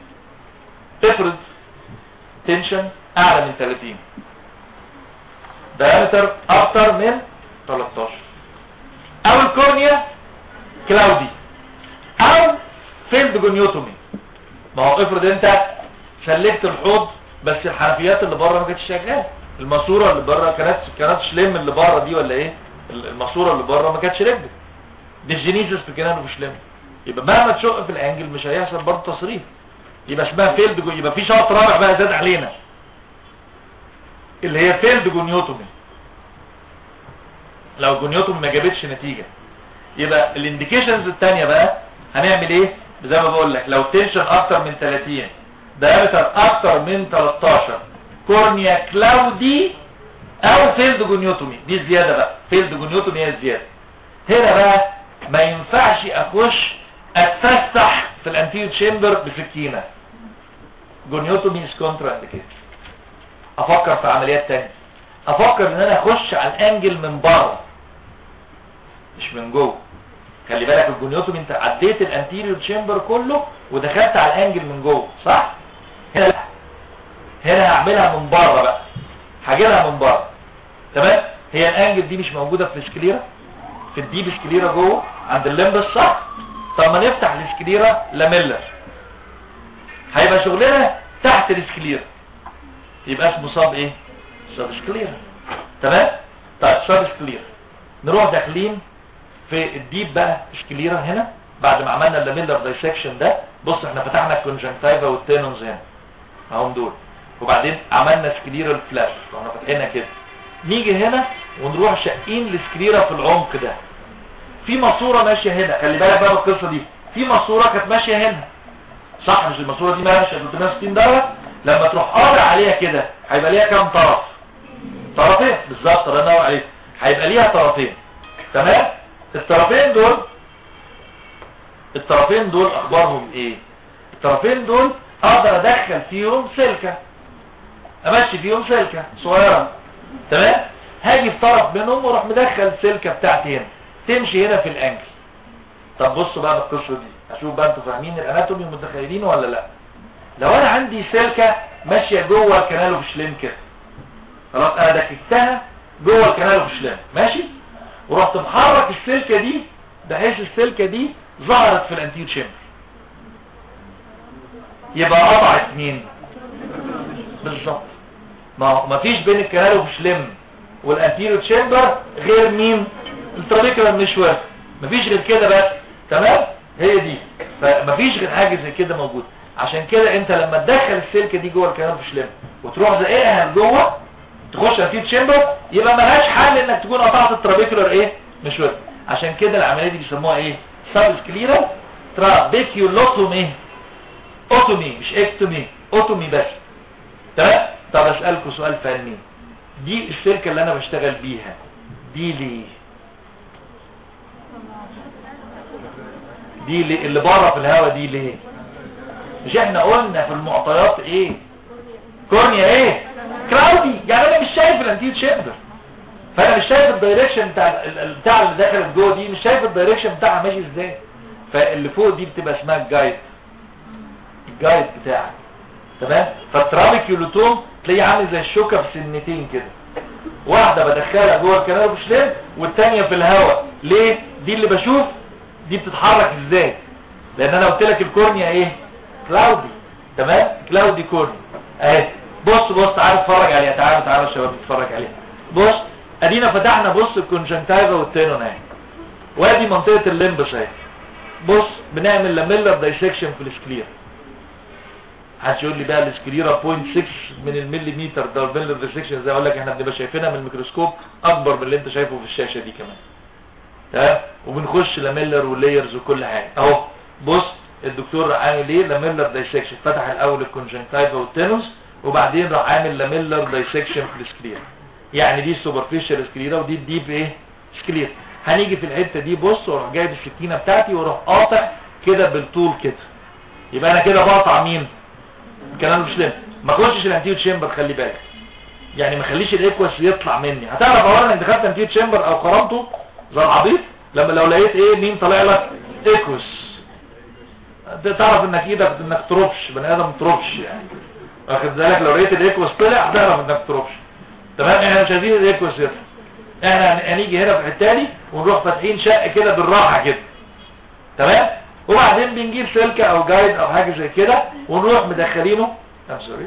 افرض تنشن اعلى من 30 diameter اكتر من 13 او الكورنيا كلاودي او فيلد جونيوتومي ما هو افرض انت سلكت الحوض بس الحنفيات اللي بره ما كانتش شغاله الماسوره اللي بره كانت كانت شلم اللي بره دي ولا ايه الماسوره اللي بره ما كانتش ركبت دي الجينيسيس في كنانه مش لم يبقى مهما تشق في الانجل مش هيحصل برضه تصريف يبقى اسمها فيلد جو يبقى في شرط رابع بقى زاد علينا اللي هي فيلد جونيوتومي لو جونيوتومي ما جابتش نتيجة يبقى الانديكيشنز التانية بقى هنعمل ايه زي ما بقول لك لو تنشن اكتر من 30 دايمتر اكتر من 13 كورنيا كلاودي او فيلد جونيوتومي دي زيادة بقى فيلد جونيوتومي هي الزيادة هنا بقى ما ينفعش اخش اتفسح في الانتيو تشامبر بسكينة جونيوتومي از كونترا كده افكر في عمليات تانية افكر ان انا اخش على الانجل من بره مش من جوه خلي بالك الجونيوتومي انت عديت الانتيريور تشامبر كله ودخلت على الانجل من جوه صح هنا لا هنا هعملها من بره بقى هجيبها من بره تمام هي الانجل دي مش موجوده في السكليرا في الديب سكليرا جوه عند الليمبس صح طب ما نفتح السكليرا لاميلر هيبقى شغلنا تحت السكليرا يبقى اسمه صاب ايه صاب سكليرا تمام طيب صاب سكليرا نروح داخلين في الديب بقى سكليرا هنا بعد ما عملنا اللاميلر دايسكشن ده بص احنا فتحنا الكونجنكتيفا والتينونز هنا اهم دول وبعدين عملنا سكليرا الفلاش رحنا فاتحينها كده نيجي هنا ونروح شقين السكليرا في العمق ده في ماسوره ماشيه هنا خلي بالك بقى من القصه دي في ماسوره كانت ماشيه هنا صح مش الماسوره دي ماشيه 360 درجه لما تروح قاطع عليها كده هيبقى ليها كام طرف طرفين بالظبط الله ينور عليك هيبقى ليها طرفين تمام الطرفين دول الطرفين دول اخبارهم ايه الطرفين دول اقدر ادخل فيهم سلكه امشي فيهم سلكه صغيره تمام هاجي في طرف منهم واروح مدخل السلكه بتاعتي هنا تمشي هنا في الانجل طب بصوا بقى بالقصه دي اشوف بقى انتوا فاهمين الاناتومي متخيلين ولا لا لو انا عندي سلكه ماشيه جوه الكنال اوف شليم كده خلاص انا دككتها جوه الكنال اوف شليم ماشي ورحت محرك السلكه دي بحيث السلكه دي ظهرت في الانتير شيمبر يبقى قطعت مين بالظبط ما هو مفيش بين الكنال اوف شليم والانتيرو تشامبر غير مين الترابيكولار مشوار مفيش غير كده بس تمام هي دي فمفيش غير حاجه زي كده موجود عشان كده انت لما تدخل السلكه دي جوه الكنال اوف شليم وتروح زقها لجوه تخش انتيرو تشامبر يبقى ملهاش حل انك تكون قطعت الترابيكولار ايه مشوار عشان كده العمليه دي بيسموها ايه سب سكليرال ترابيكيولوتومي اوتومي مش اكتومي اوتومي بس تمام طب اسالكم سؤال فني دي السلكه اللي انا بشتغل بيها دي ليه دي ليه اللي بره في الهواء دي ليه مش احنا قلنا في المعطيات ايه كورنيا ايه كراودي يعني انا مش شايف الانتيت شيمبر فانا مش شايف الدايركشن بتاع ال- ال- بتاع اللي دخلت جوه دي مش شايف الدايركشن بتاعها ماشي ازاي فاللي فوق دي بتبقى اسمها الجايد الجايد بتاعك تمام فالترابيكيولوتوم تلاقيه عامل زي الشوكه بسنتين كده واحده بدخلها جوه الكنال بشلين والتانيه في الهواء ليه دي اللي بشوف دي بتتحرك ازاي لان انا قلت لك الكورنيا ايه كلاودي تمام كلاودي كورنيا اهي بص بص تعالى اتفرج عليها تعالوا تعالوا يا شباب نتفرج عليها بص ادينا فتحنا بص الكونجنتايفا والتينون اهي وادي منطقه الليمبس اهي بص بنعمل لاميلر دايسكشن في السكلير محدش يقول لي بقى السكليرا 0.6 من المليمتر ده الميلر دايسكشن زي اقول لك احنا بنبقى شايفينها من الميكروسكوب اكبر من اللي انت شايفه في الشاشه دي كمان تمام وبنخش لاميلر ولايرز وكل حاجه اهو بص الدكتور عامل ايه لاميلر دايسكشن فتح الاول الكونجنكتيفا والتينوس وبعدين راح عامل لاميلر دايسكشن في السكليرا يعني دي السوبرفيشال سكليرا ودي الديب ايه سكليرا هنيجي في الحته دي بص واروح جايب السكينه بتاعتي واروح قاطع كده بالطول كده يبقى انا كده بقطع مين الكلام مش لازم ما اخشش الانتيو تشامبر خلي بالك يعني ما خليش الايكوس يطلع مني هتعرف اولا انك دخلت انتيو تشامبر او خرمته زي العبيط لما لو لقيت ايه مين طالع لك ايكوس ده تعرف انك ايدك انك تروبش بني ادم تروبش يعني واخد بالك لو لقيت الايكوس طلع هتعرف انك تروبش تمام احنا مش عايزين الايكوس يطلع احنا هن- هنيجي هنا في التاني ونروح فاتحين شق كده بالراحه كده تمام وبعدين بنجيب سلكة او جايد او حاجة زي كده ونروح مدخلينه ام سوري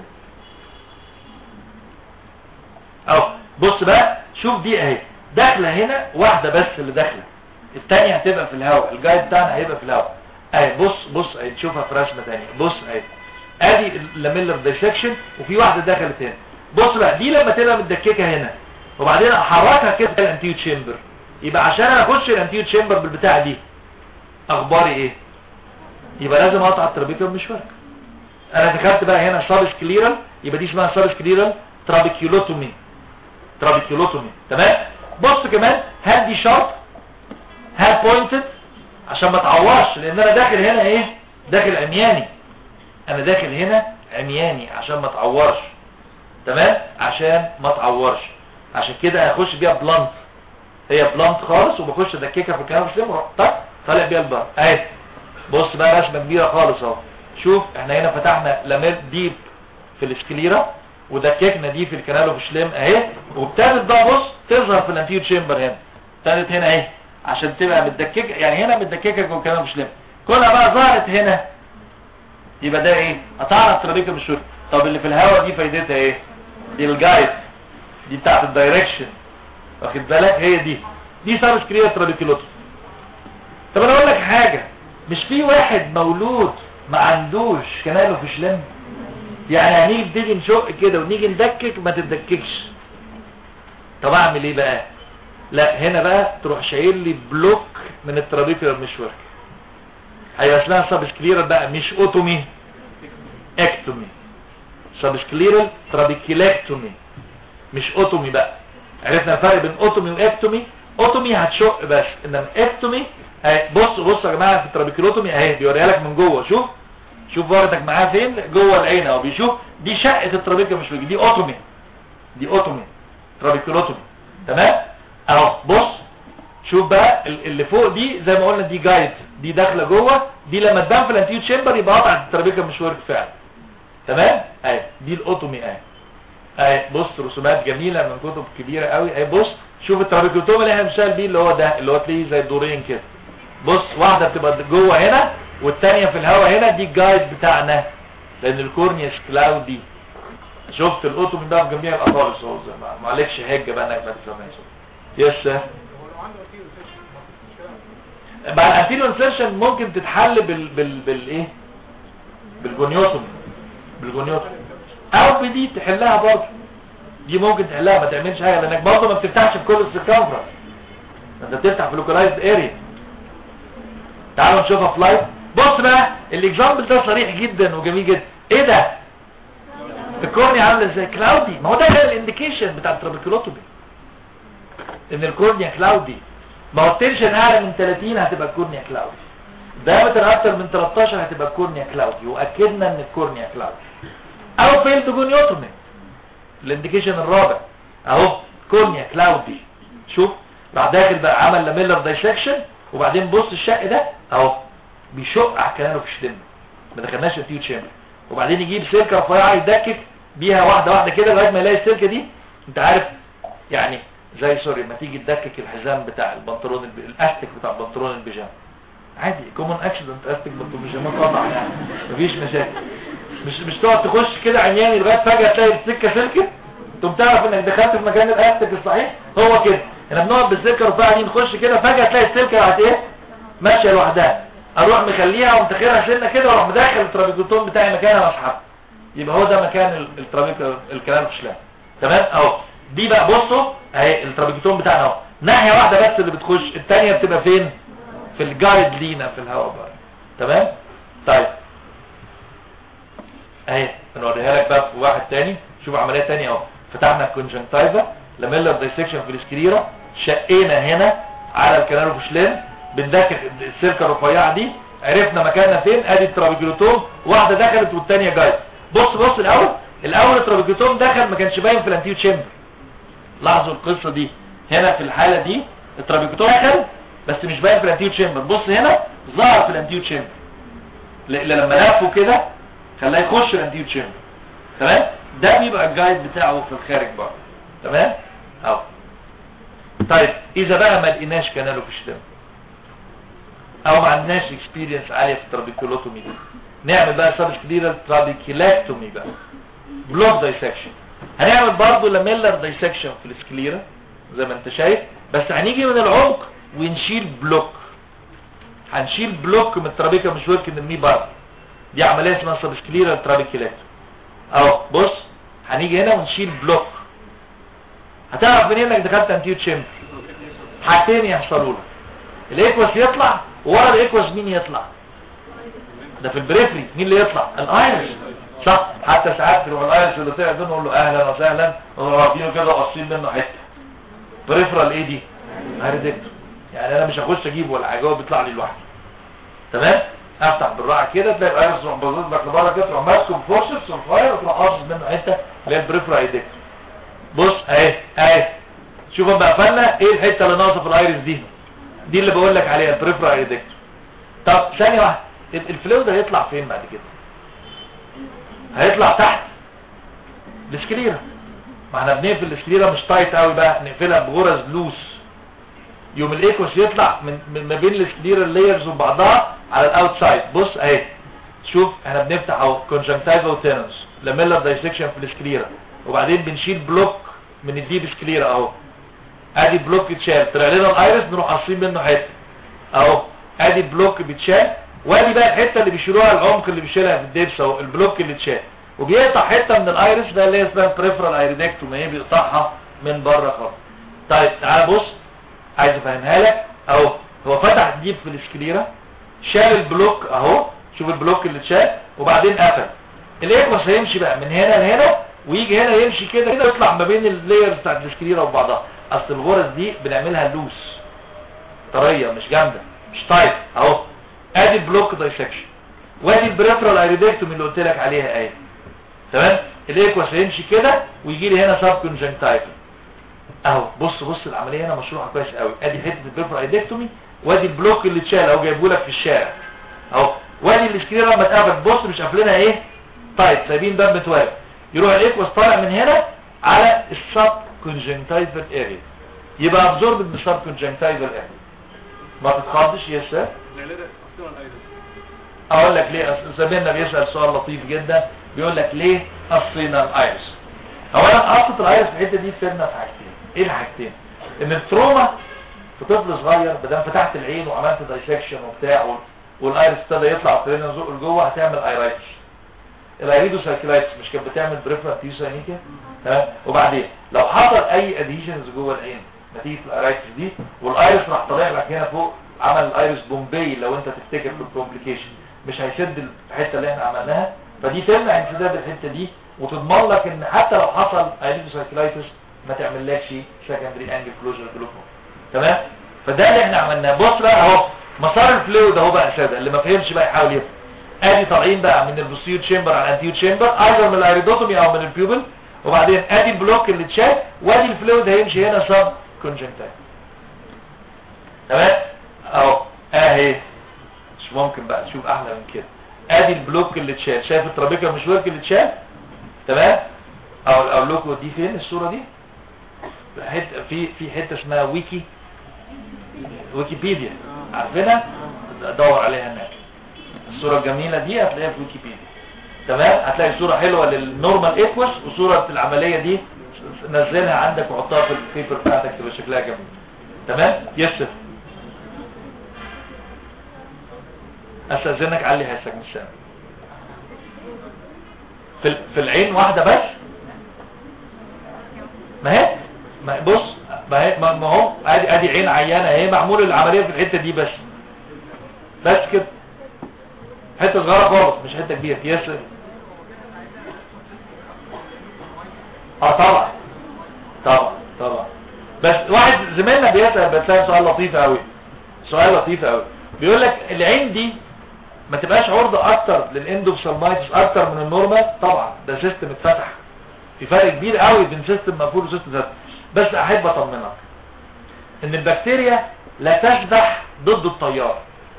اهو بص بقى شوف دي اهي داخله هنا واحده بس اللي داخله الثانيه هتبقى في الهواء الجايد بتاعنا هيبقى في الهواء اهي بص بص اهي تشوفها في رسمه ثانيه بص اهي ادي اللاميلر دايسكشن وفي واحده دخلت هنا بص بقى دي لما تبقى متدككه هنا وبعدين احركها كده الانتيو تشامبر يبقى عشان انا اخش الانتيو تشامبر بالبتاعه دي اخباري ايه يبقى لازم اقطع الترابيكيول مش فارق انا دخلت بقى هنا ساب سكليرال يبقى دي اسمها ساب سكليرال ترابيكيولوتومي ترابيكيولوتومي تمام بص كمان هل دي شارب هل بوينتد عشان ما تعورش لان انا داخل هنا ايه داخل عمياني انا داخل هنا عمياني عشان ما تعورش تمام عشان ما تعورش عشان كده هخش بيها بلانت هي بلانت خالص وبخش ادككها في الكلام مش طق طالع بيها البر اهي بص بقى رسمه كبيره خالص اهو شوف احنا هنا فتحنا لاميل ديب في السكليرا ودككنا دي في الكنال اوف شليم اهي وابتدت بقى بص تظهر في الانتيو تشامبر هنا ابتدت هنا اهي عشان تبقى متدككه يعني هنا متدككه جوه الكنال اوف شليم كلها بقى ظهرت هنا يبقى ده ايه قطعنا الترابيكه بالشوك طب اللي في الهواء دي فايدتها ايه دي الجايد دي بتاعت الدايركشن واخد بالك هي دي دي سارس كريا ترابيكيلوتو طب انا اقول لك حاجه مش في واحد مولود ما عندوش كناله في شلم يعني هنيجي نبتدي نشق كده ونيجي ندكك ما تدككش طب اعمل ايه بقى لا هنا بقى تروح شايل لي بلوك من الترابيكولار مش ورك هيبقى اسمها سب سكليرا بقى مش اوتومي اكتومي سبسكليرال ترابيكيلاكتومي مش اوتومي بقى عرفنا الفرق بين اوتومي واكتومي اوتومي هتشق بس انما اكتومي اهي بص بص يا جماعه في الترابيكيلوتومي اهي بيوريها لك من جوه شوف شوف واخدك معاه فين جوه العين اهو بيشوف دي شقه الترابيكا مش دي اوتومي دي اوتومي ترابيكيلوتومي تمام اهو بص شوف بقى ال- اللي فوق دي زي ما قلنا دي جايد دي داخله جوه دي لما تبان في الانتيو تشامبر يبقى قطعت الترابيكا مش ورك فعلا تمام اهي دي الاوتومي اهي اهي بص رسومات جميله من كتب كبيره قوي اهي بص شوف الترابيكوتوم اللي احنا بنشتغل بيه اللي هو ده اللي هو تلاقيه زي الدورين كده بص واحده بتبقى جوه هنا والتانيه في الهواء هنا دي الجايد بتاعنا لان الكورنيا كلاودي شفت الاوتومي بقى في جميع الاطارس اهو زي ما ما عليكش حجه بقى انك ما تفهمهاش يس سير مع الانتيريو انسيرشن ممكن تتحل بال بال بالايه بالجونيوتومي بالجونيوتومي او بدي تحلها برضه دي ممكن تحلها ما تعملش حاجه لانك برضه ما بتفتحش في كل السيركمفرنس انت بتفتح في لوكالايزد اريا تعالوا نشوفها في لايف بص بقى الاكزامبل ده صريح جدا وجميل جدا ايه ده الكورنيا عامله ازاي كلاودي ما هو ده الانديكيشن بتاع الترابيكولوتومي ان الكورنيا كلاودي ما هو التنشن اعلى من 30 هتبقى الكورنيا كلاودي دايمتر اكتر من 13 هتبقى الكورنيا كلاودي واكدنا ان الكورنيا كلاودي او فيلد جونيوتومي الانديكيشن الرابع اهو كورنيا كلاودي شوف راح داخل بقى عمل لاميلر دايسكشن وبعدين بص الشق ده اهو بيشق على الكنال في شتم ما دخلناش التيو تشامبر وبعدين يجيب سلكه رفيعه يدكك بيها واحده واحده كده لغايه ما يلاقي السلكه دي انت عارف يعني زي سوري ما تيجي تدكك الحزام بتاع البنطلون الب... الاستك بتاع بنطلون البيجامه عادي كومن اكسيدنت استك بنطلون البيجامه قطع يعني مفيش مشاكل مش مش تقعد تخش كده عمياني لغايه فجاه تلاقي السكه سلكت تقوم تعرف انك دخلت في مكان الاستك الصحيح هو كده احنا بنقعد بالسلكه الرفيعه دي نخش كده فجاه تلاقي السلكه راحت ايه ماشيه لوحدها اروح مخليها ومتخيرها سنه كده واروح مدخل الترابيكوتون بتاعي مكانها واسحبها يبقى هو ده مكان ال- الترابيك الكلام فشلان تمام اهو دي بقى بصوا اهي الترابيكوتون بتاعنا اهو ناحيه واحده بس اللي بتخش الثانيه بتبقى فين في الجايد لينا في الهواء بقى تمام طيب اهي بنوريها لك بقى في واحد تاني شوف عمليه تانية اهو فتحنا الكونجنكتيفا لاميلر دايسكشن في السكليرا شقينا هنا على الكنالوفشلين بندكك السلكه الرفيعه دي عرفنا مكاننا فين ادي الترابيكيوتوم واحده دخلت والثانيه جايه بص بص الاول الاول الترابيكيوتوم دخل ما كانش باين في الانتيو تشامبر لاحظوا القصه دي هنا في الحاله دي الترابيكيوتوم دخل بس مش باين في الانتيو تشامبر بص هنا ظهر في الانتيو تشامبر ل- لما لفه كده خلاه يخش الانتيو تشامبر تمام ده بيبقى الجايد بتاعه في الخارج بقى تمام اهو طيب اذا بقى ما لقيناش كاناله في الشتم او ما عندناش اكسبيرينس عاليه في الترابيكولوتومي دي نعمل بقى سبسكليرال ترابيكيلاكتومي بقى بلوك دايسكشن هنعمل برضه لاميلر دايسكشن في السكليرا زي ما انت شايف بس هنيجي من العمق ونشيل بلوك هنشيل بلوك من الترابيكا مش ورك نرميه بره دي عمليه اسمها سبسكليرال ترابيكيلاكتومي اهو بص هنيجي هنا ونشيل بلوك هتعرف منين انك دخلت انتيو تشامبر حاجتين يحصلوا لك الايكوس يطلع ورا الايكوس مين يطلع ده في البريفري مين اللي يطلع الايرس صح حتى ساعات تروح الايرس اللي طلع دول نقول له اهلا وسهلا ورافينه كده وقاصين منه حته بريفرال ايه دي هيردكتور يعني انا مش هخش اجيبه ولا حاجه هو بيطلع لي لوحده تمام افتح بالراحه كده تلاقي الايرس يروح باظظ لك لبره كده تروح ماسكه بفورسبس وفاير وتروح قاصص منه حته اللي هي البريفرال هيردكتور بص اهي اهي شوف بقى قفلنا ايه الحته اللي ناقصه في الايرس دي دي اللي بقول لك عليها البريفرال هيردكتور طب ثانيه واحده ال- الفلويد هيطلع فين بعد كده هيطلع تحت السكليرا ما احنا بنقفل السكليرا مش تايت قوي بقى نقفلها بغرز لوس يوم الايكوس يطلع من, من ما بين السكليرا اللايرز وبعضها على الاوتسايد بص اهي شوف احنا بنفتح اهو كونجنكتيفا وتينس لاميلر دايسكشن في السكليرا وبعدين بنشيل بلوك من الديب سكليرا اهو ادي بلوك اتشال طلع لنا الايرس نروح قاصين منه حته اهو ادي بلوك بيتشال وادي بقى الحته اللي بيشيلوها العمق اللي بيشيلها في الدبس اهو البلوك اللي اتشال وبيقطع حته من الايرس ده اللي هي اسمها بريفرال ايريدكتوم هي بيقطعها من بره خالص طيب تعالى بص عايز افهمها لك اهو هو فتح ديب في السكليرا شال البلوك اهو شوف البلوك اللي اتشال وبعدين قفل الايكوس هيمشي بقى من هنا لهنا ويجي هنا يمشي كده كده يطلع ما بين اللايرز بتاعت السكليرا وبعضها اصل الغرز دي بنعملها لوس طريه مش جامده مش تايت اهو ادي البلوك دايسكشن وادي البريفرال ايريدكتومي اللي قلت لك عليها اهي تمام الايكوس هيمشي كده ويجي لي هنا سب كونجنكتايفل اهو بص بص العمليه هنا مشروحه كويس قوي ادي حته البريفرال ايريدكتومي وادي البلوك اللي اتشال اهو جايبه لك في الشارع اهو وادي السكريره لما اتقفل بص مش قافلينها ايه طيب سايبين باب متوالي يروح الايكوس طالع من هنا على السب كونجنكتايفل اريا يبقى ابزورب بالسب كونجنكتايفل اريا ما تتخضش يا سير اقول لك ليه أصل زميلنا بيسال سؤال لطيف جدا بيقول لك ليه قصينا الايرس اولا قصه الايرس في الحته دي تفيدنا في حاجتين ايه الحاجتين ان التروما في طفل صغير بدل فتحت العين وعملت دايسكشن وبتاع وال- والايرس ابتدى يطلع وابتدينا نزق لجوه هتعمل ايرايتس الايريدو سايكلايتس مش كانت بتعمل بريفرال تيوسانيكا تمام وبعدين لو حصل اي ادهيشنز جوه العين نتيجه الايرايتس دي والايرس راح طالع لك هنا فوق عمل الايرس بومبي لو انت تفتكر في الكومبليكيشن مش هيسد الحته اللي احنا عملناها فدي تمنع انسداد الحته دي وتضمن لك ان حتى لو حصل ايريدو سايكلايتس ما تعملكش سكندري انجل كلوجر جلوكوما تمام فده اللي احنا عملناه بص بقى اهو مسار الفلويد اهو بقى ساده اللي ما فهمش بقى يحاول يفهم ادي طالعين بقى من البوستيريور تشامبر على الانتيور تشامبر ايضا من الايريدوتومي او من البيوبل وبعدين ادي البلوك اللي اتشال وادي الفلويد هيمشي هنا سب كونجنكتايف تمام اهو اهي مش ممكن بقى تشوف احلى من كده ادي البلوك اللي اتشال شايف الترابيكا مش ورك اللي اتشال تمام او اقول لكم دي فين الصوره دي حته في في حته اسمها ويكي ويكيبيديا عارفينها دور عليها هناك الصوره الجميله دي هتلاقيها في ويكيبيديا تمام هتلاقي صوره حلوه للنورمال ايكوس وصوره العمليه دي نزلها عندك وحطها في البيبر بتاعتك تبقى شكلها جميل تمام يسر استاذنك علي حسك مش سامع في ال- في العين واحده بس ما هي ما هي- بص ما هي ما ما هو ادي ادي عين عيانه اهي معمول العمليه في الحته دي بس بس كده حته صغيره خالص مش حته كبيره ياسر اه طبعا طبعا طبعا بس واحد زميلنا بيسال بس سؤال لطيف قوي سؤال لطيف قوي بيقول لك العين دي ما تبقاش عرضة اكتر للاندوفسالمايتس اكتر من النورمال طبعا ده سيستم اتفتح في فرق كبير قوي بين سيستم مقفول وسيستم فتح بس احب اطمنك ان البكتيريا لا تسبح ضد التيار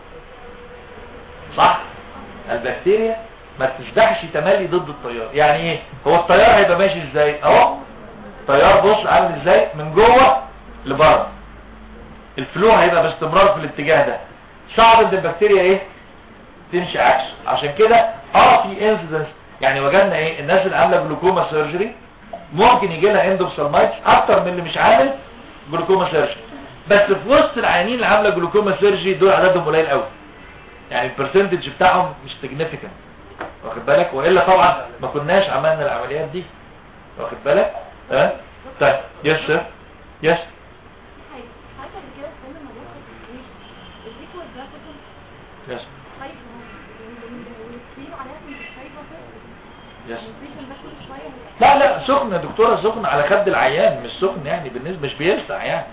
صح البكتيريا ما تسبحش تملي ضد التيار يعني ايه هو التيار هيبقى ماشي ازاي اهو التيار بص عامل ازاي من جوه لبره الفلو هيبقى باستمرار في الاتجاه ده صعب ان البكتيريا ايه تمشي عكسه عشان كده اه في انسيدنس يعني وجدنا ايه الناس اللي عامله جلوكوما سيرجري ممكن يجي لها اندوفسالمايتس اكتر من اللي مش عامل جلوكوما سيرجري بس في وسط العيانين اللي عامله جلوكوما سيرجري دول عددهم قليل قوي يعني البرسنتج بتاعهم مش سيجنيفيكانت واخد بالك والا طبعا ما كناش عملنا العمليات دي واخد بالك تمام طيب يس سير يس حاجة كده كل ما بيحصل الريكورد ده كده يس خايف ويصير عليها مش خايفة يس الفيشن ده كل شوية لا لا سخن يا دكتورة سخن على خد العيان مش سخن يعني بالنسبة مش بيلسع يعني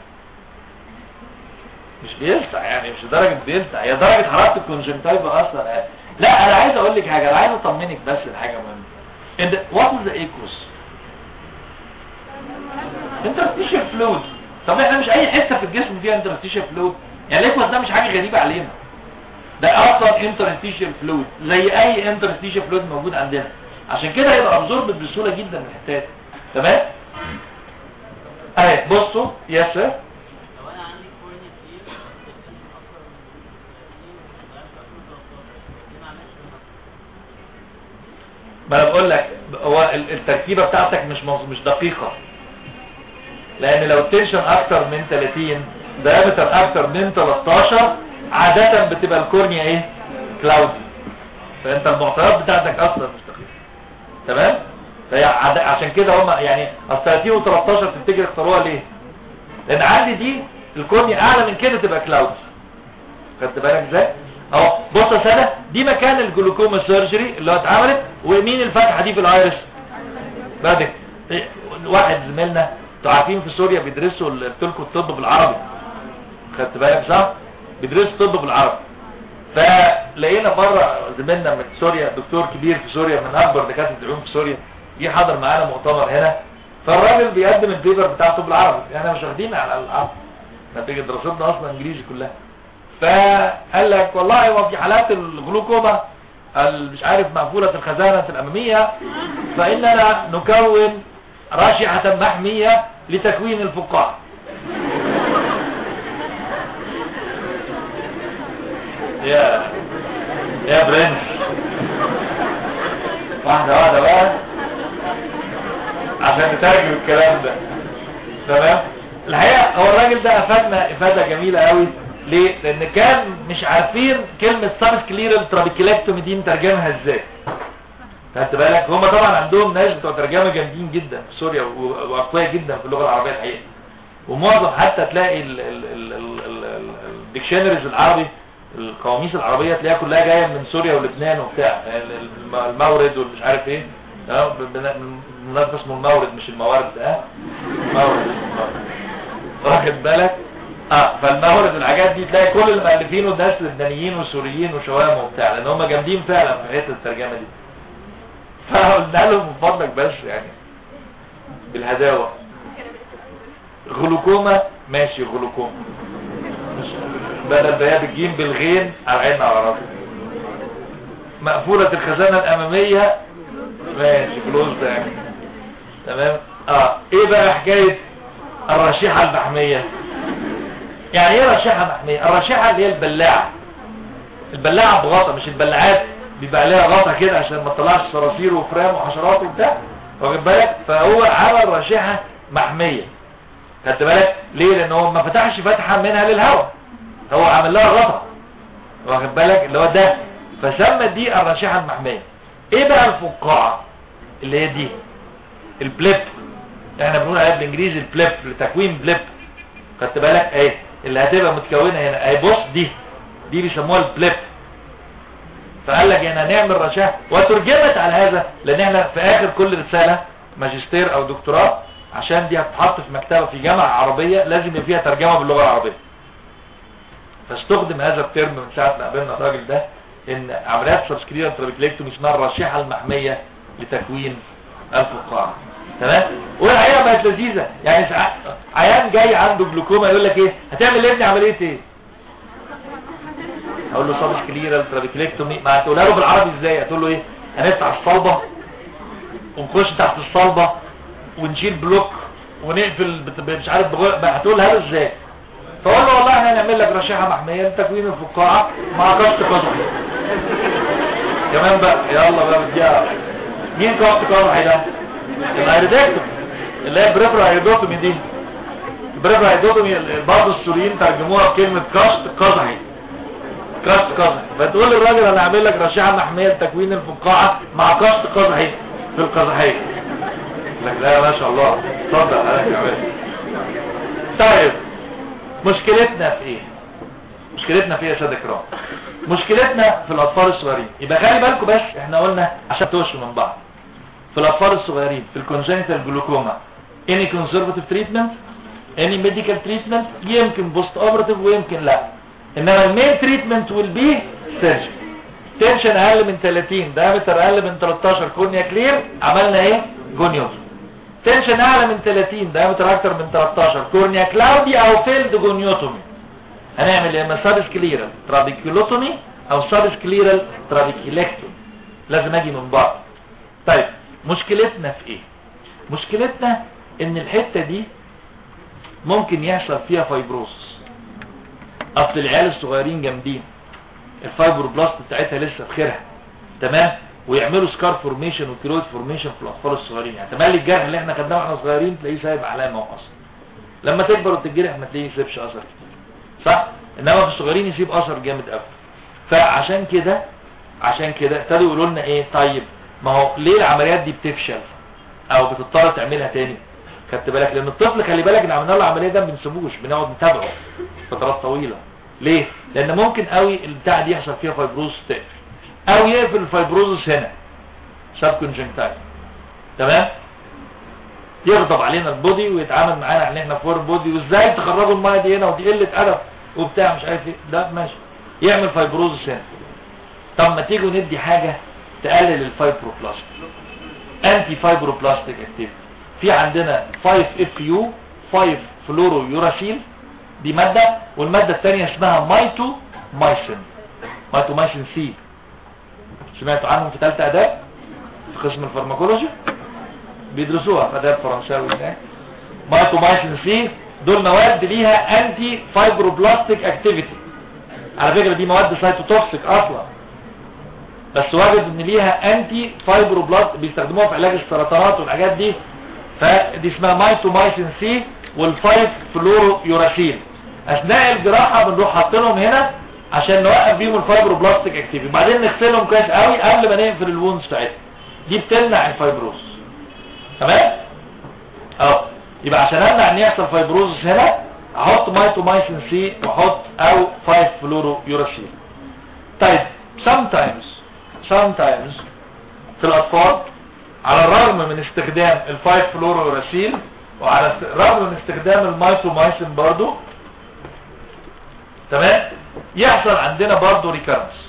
مش بيلسع يعني مش درجة بيلسع هي درجة حرارة الكونجنتايفا اصلا يعني. لا انا عايز اقول لك حاجة انا عايز اطمنك بس لحاجة مهمة ان وات از ذا ايكوس انترستيشن فلويد طب احنا مش اي حتة في الجسم فيها انترستيشن فلويد يعني الايكوس ده مش حاجة غريبة علينا ده اصلا انترستيشن فلويد زي اي انترستيشن فلويد موجود عندنا عشان كده هيبقى ابزورب بسهوله جدا من الحتات تمام اهي بصوا يس سير لو انا عندي كورنيا كتير الانسان اكتر من 30 ما انا بقول لك هو ال- التركيبه بتاعتك مش مظ- مش دقيقه لان لو التنشن اكتر من 30 دايمتر اكتر من 13 عاده بتبقى الكورنيا ايه كلاودي فانت المعطيات بتاعتك اصلا مش دقيقه تمام فهي عاد- عشان كده هم يعني اصل 30 و13 تفتكر اختاروها ليه لان عندي دي الكورنيا اعلى من كده تبقى كلاودي خدت بالك ازاي اهو بص يا ساده دي مكان الجلوكوما سيرجري اللي هو اتعملت ومين الفتحه دي في الايرس بعد إيه، واحد زميلنا انتوا عارفين في سوريا بيدرسوا ال- قلت لكم الطب بالعربي خدت بالك صح بيدرسوا الطب بالعربي فلقينا بره زميلنا من سوريا دكتور كبير في سوريا من اكبر دكاتره العلوم في سوريا جه حضر معانا مؤتمر هنا فالراجل بيقدم البيبر بتاعته بالعربي احنا مش واخدين على العربي نتيجه دراستنا اصلا انجليزي كلها فقال لك والله هو في حالات الجلوكوما ال- مش عارف مقفولة الخزانة الأمامية فإننا نكون راشعة محمية لتكوين الفقاعة يا يا برنس واحدة واحدة بقى عشان نترجم الكلام ده تمام الحقيقة هو الراجل ده افادنا افادة جميلة قوي ليه لان كان مش عارفين كلمة سابس كليرال ترابيكيلكتومي دي نترجمها ازاي خدت بالك هم طبعا عندهم ناس بتوع ترجمة جامدين جدا في سوريا و- واقوياء جدا في اللغة العربية الحقيقة ومعظم حتى تلاقي الديكشنريز العربي القواميس العربية تلاقيها كلها جاية من سوريا ولبنان وبتاع الم- المورد والمش عارف ايه تمام؟ بن- بالمناسبة اسمه المورد مش الموارد اه مورد اسمه المورد واخد بالك اه فالمورد والحاجات دي تلاقي كل المؤلفين ناس لبنانيين وسوريين وشوام وبتاع لان هم جامدين فعلا في حته الترجمه دي فقلنا لهم من فضلك بس يعني بالهداوه غلوكوما ماشي غلوكوما مش بدل بيا بالجيم بالغين على عيننا على راسنا مقفولة الخزانة الأمامية ماشي كلوز ده يعني تمام اه ايه بقى حكاية الرشيحة المحمية يعني ايه رشيحة محمية الرشيحة اللي هي البلاعة البلاعة بغطا مش البلاعات بيبقى عليها غطا كده عشان ما تطلعش صراصير وفرام وحشرات وبتاع واخد بالك فهو عمل رشيحة محمية خدت بالك ليه لان هو ما فتحش فتحة منها للهواء هو عمل لها غطا واخد بالك اللي هو ده فسمى دي الرشيحة المحمية ايه بقى الفقاعة اللي هي دي البليب احنا بنقول عليها بالانجليزي البليب لتكوين بليب خدت بالك اهي اللي هتبقى متكونة هنا اهي بص دي دي بيسموها البليب فقال لك هنا نعمل رشاح وترجمت على هذا لان احنا في اخر كل رسالة ماجستير او دكتوراه عشان دي هتتحط في مكتبة في جامعة عربية لازم يبقى فيها ترجمة باللغة العربية فاستخدم هذا الترم من ساعة ما قابلنا الراجل ده ان عمليات سبسكريال ترابيكليكتومي اسمها الرشيحة المحمية لتكوين الفقاعة تمام والحقيقة بقت لذيذة يعني ساعات عيان جاي عنده جلوكوما يقول لك ايه هتعمل لابني عملية ايه اقول له سبسكريال ترابيكليكتومي ما هتقولها له بالعربي ازاي هتقول له ايه هنفتح الصلبة ونخش تحت الصلبة ونشيل بلوك ونقفل بت- مش عارف بغ... بقى هتقولها له ازاي فقول له والله احنا هنعمل لك رشيحة محمية لتكوين الفقاعة مع كشط قزحي كمان بقى يلا بقى بديها مين كشط قزحي ده الهيردكتومي اللي هي البريفرا هيردوتومي دي البريفرا هيردوتومي برضه السوريين ترجموها بكلمة كشط قزحي كشط قزحي فتقول للراجل انا هعمل لك رشيحة محمية لتكوين الفقاعة مع كشط قزحي في القزحية لك لا ما شاء الله اتفضل عليك يا عماد طيب مشكلتنا في ايه مشكلتنا في ايه يا ساده كرام مشكلتنا في الاطفال الصغيرين يبقى خلي بالكم بس احنا قلنا عشان توشوا من بعض في الاطفال الصغيرين في الكونجنتال جلوكوما any conservative treatment any medical treatment يمكن بوست اوبراتيف ويمكن لا انما المين تريتمنت will be surgery تنشن اقل من 30 دايمتر اقل من 13 كورنيا كلير عملنا ايه جونيوم تنشن اعلى من 30 دايمتر اكتر من 13 كورنيا كلاودي او فيلد جونيوتومي هنعمل يا اما سابس كليرال ترابيكيولوتومي او سابس كليرال ترابيكيلكتومي لازم اجي من بعض طيب مشكلتنا في ايه مشكلتنا ان الحتة دي ممكن يحصل فيها فايبروس اصل العيال الصغيرين جامدين الفايبروبلاست بتاعتها لسه بخيرها تمام ويعملوا سكار فورميشن وكيلويد فورميشن في الاطفال الصغيرين يعني تملي الجرح اللي احنا خدناه واحنا صغيرين تلاقيه سايب علامه واثر لما تكبر وتتجرح ما تلاقيه يسيبش اثر كتير صح انما في الصغيرين يسيب اثر جامد قوي فعشان كده عشان كده ابتدوا يقولوا لنا ايه طيب ما هو ليه العمليات دي بتفشل او بتضطر تعملها تاني خدت بالك لان الطفل خلي بالك ان عملنا له العمليه ده ما بنسيبوش بنقعد نتابعه فترات طويله ليه لان ممكن قوي البتاع دي يحصل فيها فايبروز تقفل او يقفل الفايبروزس هنا سب كونجنكتايل تمام يغضب علينا البودي ويتعامل معانا ان احنا فور بودي وازاي تخرجوا الميه دي هنا ودي قله ادب وبتاع مش عارف ايه ده ماشي يعمل فايبروزس هنا طب ما تيجوا ندي حاجه تقلل الفايبروبلاست انتي فايبروبلاستيك اكتيفيتي في عندنا 5 اف يو 5 فلورو يوراسيل دي ماده والماده الثانيه اسمها مايتو مايسين مايتو مايسين سي سمعتوا عنهم في ثالثه اداب في قسم الفارماكولوجي بيدرسوها في اداب فرنساوي هناك مايتو مايسين سي دول مواد ليها انتي فايبروبلاستيك اكتيفيتي على فكره دي مواد سايتوتوكسيك اصلا بس وجد ان ليها انتي فايبروبلاست بيستخدموها في علاج السرطانات والحاجات دي فدي اسمها مايتومايسين سي والفايف فلورو يوراسيل اثناء الجراحه بنروح حاطينهم هنا عشان نوقف بيهم الفايبروبلاستيك اكتيفيتي بعدين نغسلهم كويس قوي قبل ما نقفل الوونز بتاعتهم دي بتمنع الفايبروز تمام اهو يبقى عشان امنع ان يحصل فايبروزس هنا احط مايتومايسين سي واحط او 5 فلورو يوراسيل طيب sometimes sometimes في الاطفال على الرغم من استخدام الفايف فلوروراسيل وعلى الرغم من استخدام المايتومايسين برضو تمام يحصل عندنا برضو ريكارنس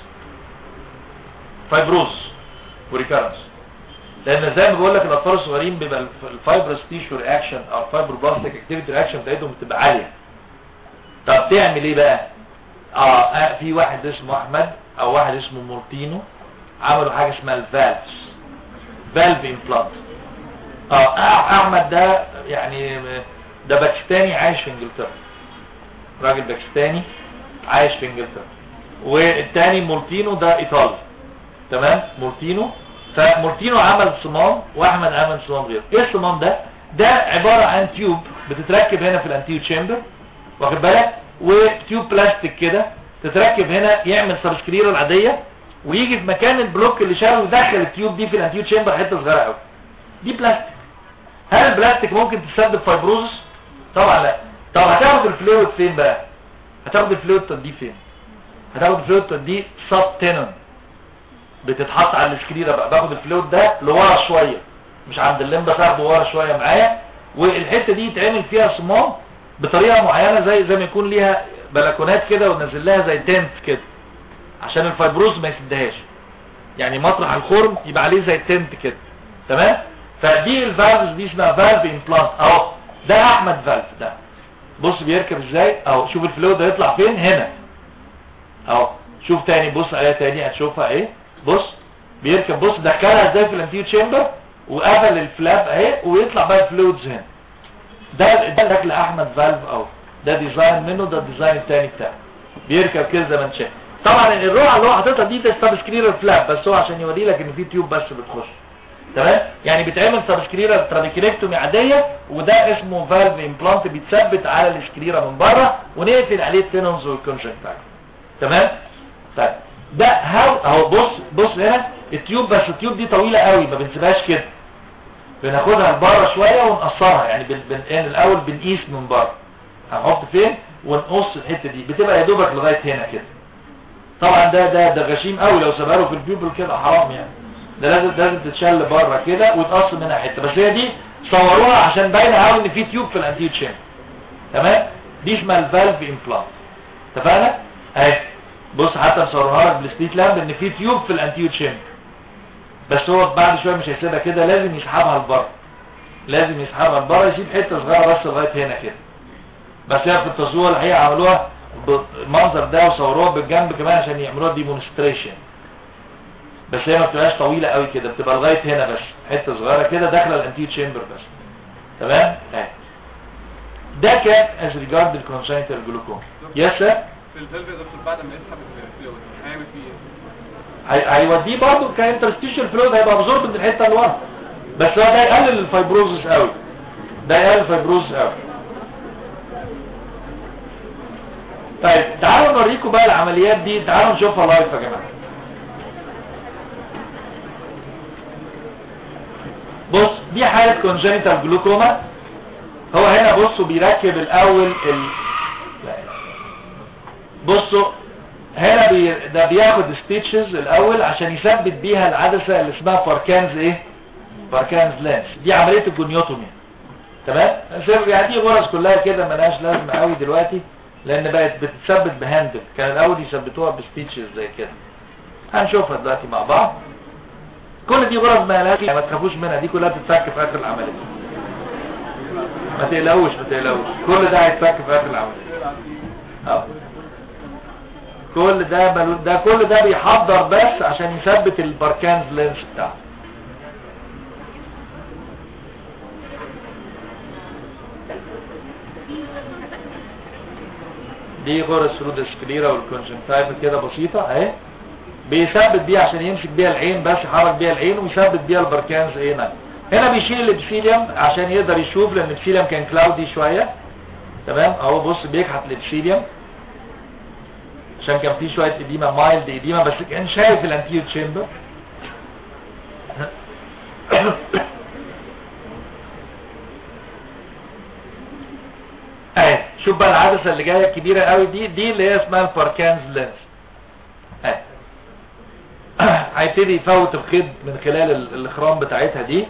فايبروز وريكارنس لان زي ما بقول لك الاطفال الصغيرين بيبقى الف- الفايبرس تيشو رياكشن او الفايبروبلاستيك اكتيفيتي رياكشن بتاعتهم بتبقى عاليه طب تعمل ايه بقى اه آه، في واحد اسمه احمد او واحد اسمه مورتينو عملوا حاجه اسمها الفالفز فالف امبلانت اه آه، احمد ده يعني ده باكستاني عايش في انجلترا راجل باكستاني عايش في انجلترا والتاني مورتينو ده ايطالي تمام مورتينو فمورتينو عمل صمام واحمد عمل صمام غيره ايه الصمام ده ده عبارة عن تيوب بتتركب هنا في الانتيو تشامبر واخد بالك وتيوب بلاستيك كده تتركب هنا يعمل سبسكريره العاديه ويجي في مكان البلوك اللي شاله يدخل التيوب دي في الانتيو تشامبر حته صغيره قوي دي بلاستيك هل البلاستيك ممكن تسبب فايبروزس طبعا لا طب هتاخد الفلويد فين بقى هتاخد الفلويد توديه فين هتاخد الفلويد توديه سب تينون بتتحط على السكريره بقى باخد الفلويد ده لورا شويه مش عند اللمبه تاخده ورا شويه معايا والحته دي يتعمل فيها صمام بطريقه معينه زي زي ما يكون ليها بلكونات كده ونزل لها زي تنت كده عشان الفايبروز ما يسدهاش يعني مطرح الخرم يبقى عليه زي تنت كده تمام فدي الفالفز دي اسمها فالف امبلانت اهو ده احمد فالف ده بص بيركب ازاي اهو شوف الفلويد ده يطلع فين هنا اهو شوف تاني بص عليها تاني هتشوفها ايه بص بيركب بص دخلها ازاي في الانتيو تشامبر وقفل الفلاب اهي ويطلع بقى الفلويدز هنا ده ده شكل احمد فالف اهو ده ديزاين منه ده الديزاين التاني بتاعه بيركب كده زي ما انت شايف طبعا الروعه اللي هو حاططها دي ده سبسكرير فلاب بس هو عشان يوري لك ان في تيوب بس بتخش تمام يعني بيتعمل سبسكريره ترابيكيلكتومي عاديه وده اسمه فالف امبلانت بيتثبت على السكريره من بره ونقفل عليه التينونز والكونجكتايل تمام طيب ده هاو اهو بص بص هنا التيوب بس التيوب دي طويله قوي ما بنسيبهاش كده بناخدها لبره شويه ونقصرها يعني بن بن يعني الاول بنقيس من بره هنحط فين ونقص الحته دي بتبقى يا دوبك لغايه هنا كده طبعا ده ده ده غشيم قوي لو سابها له في البيوبل كده حرام يعني ده لازم لازم تتشال بره كده ويتقص منها حته بس هي دي صوروها عشان باينه قوي ان في تيوب في الانتيو تشين تمام دي اسمها الفالف امبلانت اتفقنا اهي بص حتى مصورها لك بالستيت لامب ان في تيوب في الانتيو تشين بس هو بعد شويه مش هيسيبها كده لازم يسحبها لبره لازم يسحبها لبره يسيب حته صغيره بس لغايه هنا كده بس هي في التصوير الحقيقه عملوها بالمنظر ده وصوروها بالجنب كمان عشان يعملوها ديمونستريشن بس هي ما بتبقاش طويله قوي كده بتبقى لغايه هنا بس حته صغيره كده داخله الانتيو تشامبر بس تمام اهي ده كان از ريجارد الكونسنتال جلوكوم يس سر في الفالف ده في بعد ما يسحب الفلويد هيعمل فيه ايه؟ هي- هيوديه برضه كانترستيشن فلويد هيبقى ابزورب من الحته اللي ورا بس هو ده يقلل الفايبروزس قوي ده يقلل الفايبروزس قوي طيب تعالوا نوريكم بقى العمليات دي تعالوا نشوفها لايف يا جماعه بص دي حالة كونجنتال جلوكوما هو هنا بصوا بيركب الاول ال... لا إله إلا الله. بصوا هنا بي ده بياخد ستيتشز الاول عشان يثبت بيها العدسه اللي اسمها باركانز ايه باركانز لانس دي عمليه الجونيوتومي تمام سيب- يعني دي غرز كلها كده ملهاش لازمه قوي دلوقتي لان بقت بتتثبت بهاندل كان الاول يثبتوها بستيتشز زي كده هنشوفها دلوقتي مع بعض كل دي غرز ما لهاش ما تخافوش منها دي كلها بتتفك في اخر العمليه ما تقلقوش ما تقلقوش كل ده هيتفك في اخر العمليه اه كل ده بلو ده كل ده بيحضر بس عشان يثبت الباركانز لينس بتاعه دي غرز سرود السكليرا والكونجنتايف كده بسيطة اهي بيثبت بيها عشان يمسك بيها العين بس يحرك بيها العين ويثبت بيها البركانز ايه هنا هنا بيشيل الابسيليوم عشان يقدر يشوف لان الابسيليوم كان كلاودي شوية تمام اهو بص بيكحت الابسيليوم عشان كان في شوية اديمة مايلد اديمة بس كان شايف الانتيو تشامبر اهي شوف بقى العدسة اللي جاية الكبيرة قوي دي دي اللي هي اسمها الباركانز لينس اهي هيبتدي يفوت الخيط من خلال ال- الاخرام بتاعتها دي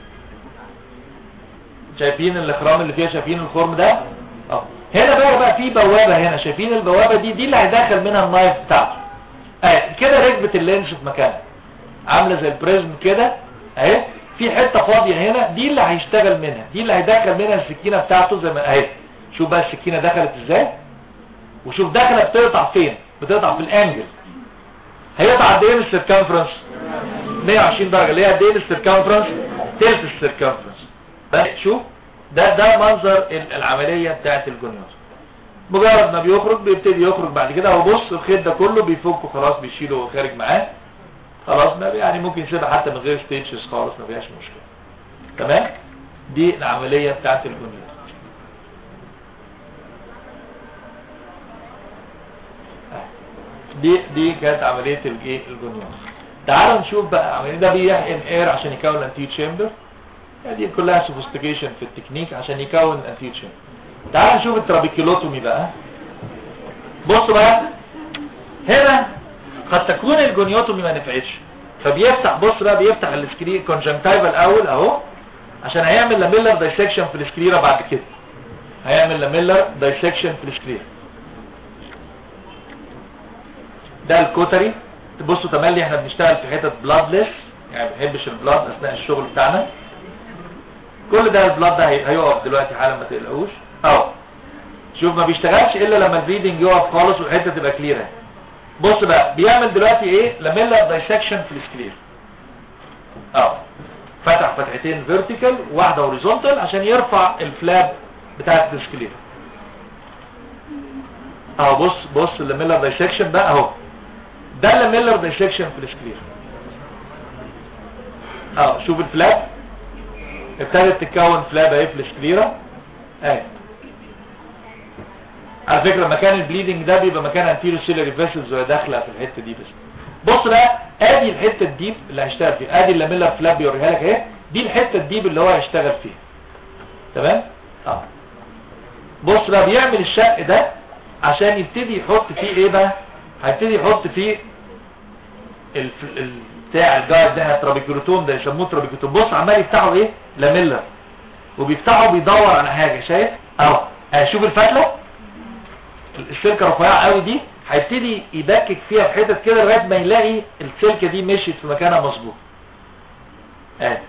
شايفين الاخرام اللي فيها شايفين الخرم ده اه هنا بقى بقى في بوابة هنا شايفين البوابة دي دي اللي هيدخل منها النايف بتاعته اهي كده ركبت اللينس في مكانها عاملة زي البريزم كده اهي في حتة فاضية هنا دي اللي هيشتغل منها دي اللي هيدخل منها السكينة بتاعته زي ما اهي شوف بقى السكينة دخلت ازاي وشوف داخله بتقطع فين بتقطع في الانجل هيقطع قد ايه من السيركمفرنس 120 درجه اللي هي قد ايه السيركمفرنس تلت السيركمفرنس بس شوف ده ده منظر ال- العمليه بتاعت الجونيوس مجرد ما بيخرج بيبتدي يخرج بعد كده هو بص الخيط ده كله بيفكه خلاص بيشيله وهو خارج معاه خلاص ما بي- يعني ممكن يسيبها حتى من غير ستيتشز خالص ما فيهاش مشكله تمام دي العمليه بتاعت الجونيوس دي دي كانت عمليه الايه الجونيوس تعالوا نشوف بقى عمليه ده بيحقن اير عشان يكون الانتي تشامبر دي كلها سوفيستيكيشن في التكنيك عشان يكون الانتي تشامبر تعالوا نشوف الترابيكيلوتومي بقى بصوا بقى هنا قد تكون الجونيوتومي ما نفعتش فبيفتح بص بقى بيفتح السكري كونجنكتيفال الاول اهو عشان هيعمل لاميلر دايسكشن في السكليرا بعد كده هيعمل لاميلر دايسكشن في السكليرا ده الكوتري تبصوا تملي احنا بنشتغل في حتت بلادلس يعني ما بنحبش البلاد اثناء الشغل بتاعنا كل ده البلاد ده هي- هيقف دلوقتي حالا ما تقلقوش اهو شوف ما بيشتغلش الا لما البريدنج يقف خالص والحته تبقى كليره بص بقى بيعمل دلوقتي ايه لاميلر دايسكشن في السكلير اهو فتح فتحتين فيرتيكال وواحده هوريزونتال عشان يرفع الفلاب بتاعت السكلير اهو بص بص اللاميلر دايسكشن بقى اهو ده اللاميلر دايسكشن في السكلير اهو شوف الفلاب ابتدت تتكون فلاب اهي في السكليرا اهي على فكرة مكان البليدنج ده بيبقى مكان انتيرو سيلري فيسلز وهي داخله في الحته دي بس بص بقى ادي الحته الديب اللي هيشتغل فيها ادي اللاميلر فلاب بيوريها لك اهي دي الحته الديب اللي هو هيشتغل فيها تمام اه بص بقى بيعمل الشق ده عشان يبتدي يحط فيه ايه بقى هيبتدي يحط فيه ال ال بتاع الجارد ده الترابيكولوتوم ده يسموه ترابيكولوتوم بص عمال يفتحه ايه لاميلر وبيفتحه بيدور على حاجه شايف اهو شوف الفتله السلكه رفيعه قوي دي هيبتدي يبكك فيها في حتت كده لغايه ما يلاقي السلكه دي مشيت في مكانها مظبوط اهي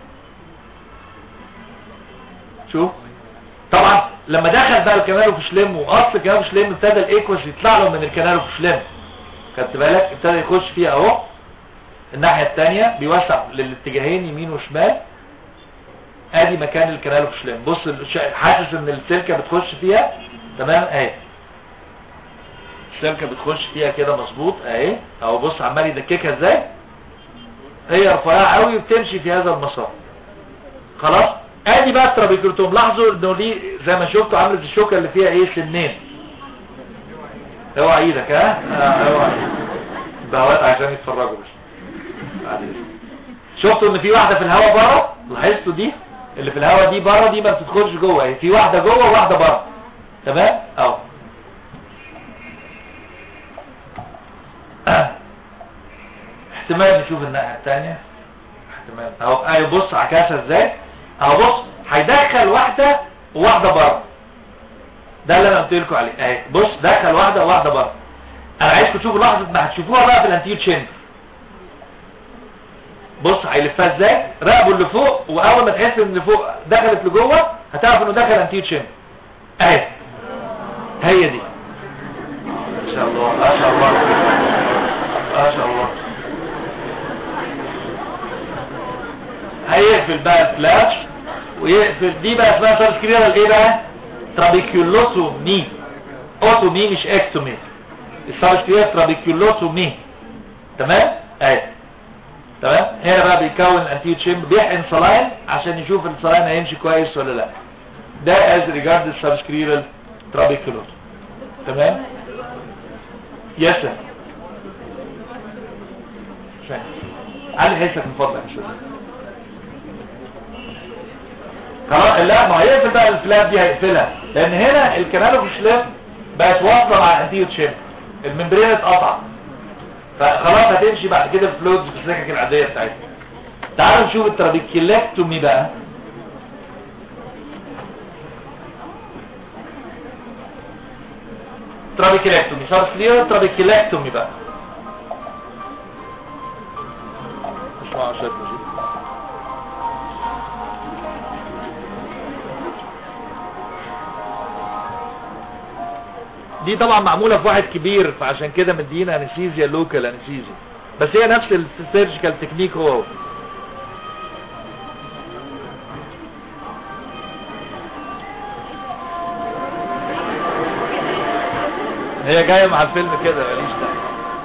شوف طبعا لما دخل بقى الكنال في شلم وقص الكنال في شلم ابتدى الايكوس يطلع له من الكنال في شلم خدت بالك ابتدى يخش فيها اهو الناحيه الثانيه بيوسع للاتجاهين يمين وشمال ادي مكان الكنال في شلم بص الش- حاسس ان السلكه بتخش فيها تمام اهي السلكه بتخش فيها كده مظبوط اهي اهو بص عمال يدككها ازاي هي رفيعه قوي وبتمشي في هذا المسار خلاص ادي بقى الترابيكولوتوم لاحظوا انه ليه زي ما شفتوا عامل الشوكه اللي فيها ايه سنين اوعى ايدك ها آه، اوعى بهوات عشان يتفرجوا بس بعد إذنك. شفتوا ان في واحده في الهواء بره لاحظتوا دي اللي في الهواء دي بره دي ما بتدخلش جوه اهي في واحده جوه وواحده بره تمام اهو احتمال نشوف الناحية التانية احتمال اهو ايوه بص عكاسة ازاي اهو بص هيدخل واحدة وواحدة بره ده اللي انا قلت لكم عليه اهي بص دخل واحدة وواحدة بره انا عايزكم تشوفوا لحظة ما هتشوفوها بقى في الانتير تشامبر بص هيلفها ازاي راقبوا اللي فوق واول ما تحس ان اللي فوق دخلت لجوه هتعرف انه دخل انتير تشامبر اهي هي دي ما شاء الله ما شاء الله ما شاء الله هيقفل بقى الفلاش ويقفل دي بقى اسمها سبسكريرال ايه بقى ترابيكيولوسومي اوتومي مش اكتومي السبسكريرال ترابيكيولوسومي تمام اهي تمام هنا بقى بيكون الانتيو تشيمب بيحقن صلاين عشان يشوف الصلاين هيمشي كويس ولا لا ده از ريجارد السبسكريرال ترابيكيولوسوم تمام يس سر فاهم علي حسك من فضلك يا استاذ خلاص لا ما هيقفل بقى الفلاب دي هيقفلها لان هنا الكنالو في الشلاب بقت واصله مع الانتيو تشيمب الممبرين اتقطع فخلاص هتمشي بعد كده الفلويدز في السكك العاديه بتاعتها تعالوا نشوف الترابيكيلاكتومي بقى ترابيكيلاكتومي صار كلير ترابيكيلاكتومي بقى اسمعوا شويه موسيقى دي طبعا معمولة في واحد كبير فعشان كده مدينا انستيزيا لوكال انستيزيا بس هي نفس السيرجيكال تكنيك هو هو هي جاية مع الفيلم كده ماليش دعوة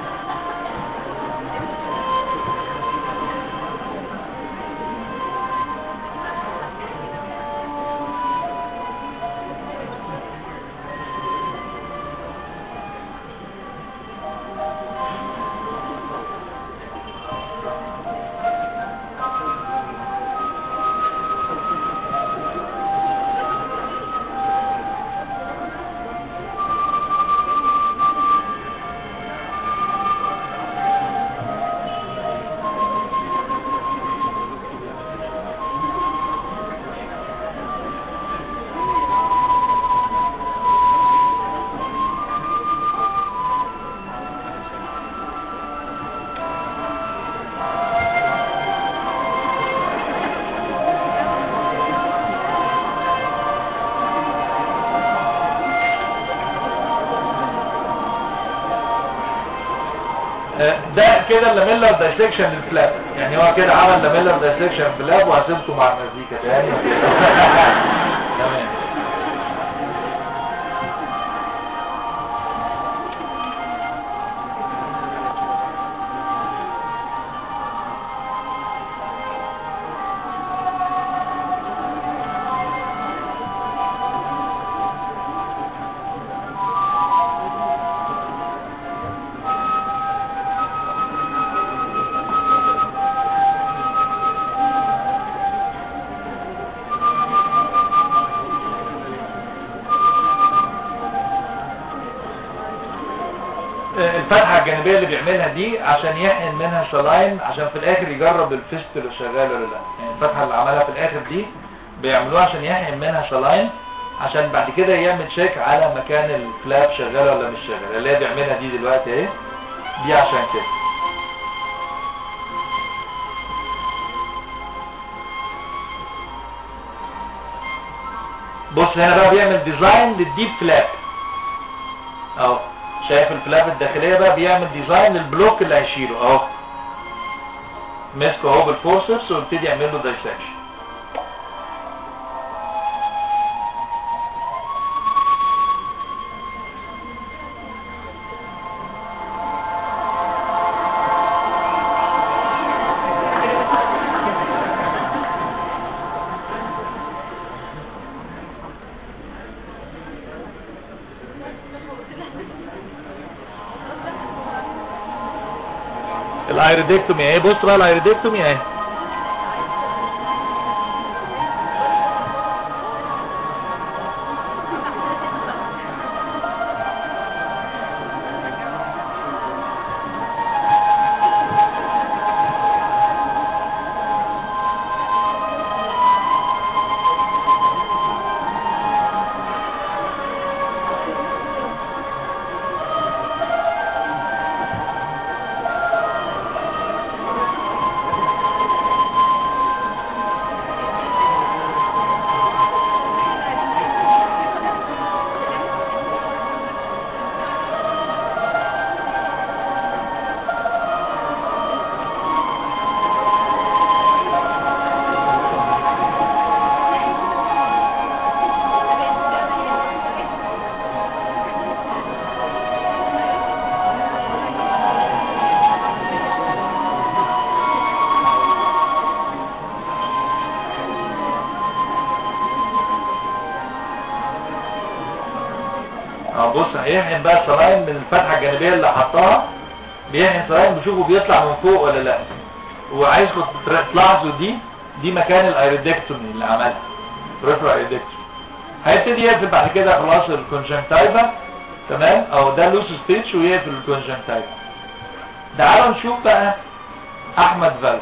ده كده اللاميلر دايسكشن للفلاب يعني هو كده عمل لاميلر دايسكشن في اللاب وهسيبكم مع المزيكا تاني تمام الفتحة الجانبية اللي بيعملها دي عشان يحقن منها سلاين عشان في الاخر يجرب الفيست اللي شغال ولا لا يعني الفتحة اللي عملها في الاخر دي بيعملوها عشان يحقن منها سلاين عشان بعد كده يعمل شيك على مكان الفلاب شغال ولا مش شغال اللي هي بيعملها دي دلوقتي اهي دي عشان كده بص هنا بقى بيعمل ديزاين للديب فلاب اهو شايف الفلاب الداخلية بقى بيعمل ديزاين للبلوك اللي هيشيله اهو مسكه اهو بالفورسبس ويبتدي يعمل له دايسكشن الايريدكتومي اهي بص بقى الايريدكتومي اهي اه بص هيحقن بقى الصلايم من الفتحه الجانبيه اللي حطها بيحقن صلايم بيشوفه بيطلع من فوق ولا لا وعايزكم تر- تلاحظوا دي دي مكان الايريدكتومي اللي عملها بريفر ايريدكتومي هيبتدي يقفل بعد كده خلاص الكونجنكتايفا تمام او ده لوس ستيتش ويقفل الكونجنكتايفا تعالوا نشوف بقى احمد فالف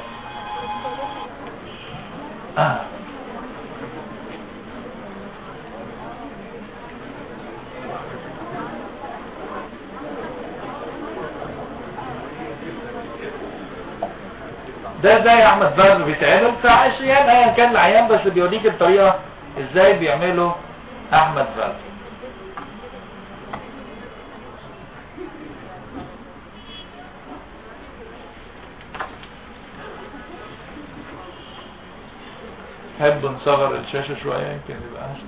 آه. ده زي احمد فالف بيتعمل فعشان ايا كان العيان بس بيوريك الطريقه ازاي بيعملوا احمد فالف تحب نصغر الشاشة شوية يمكن يبقى أحسن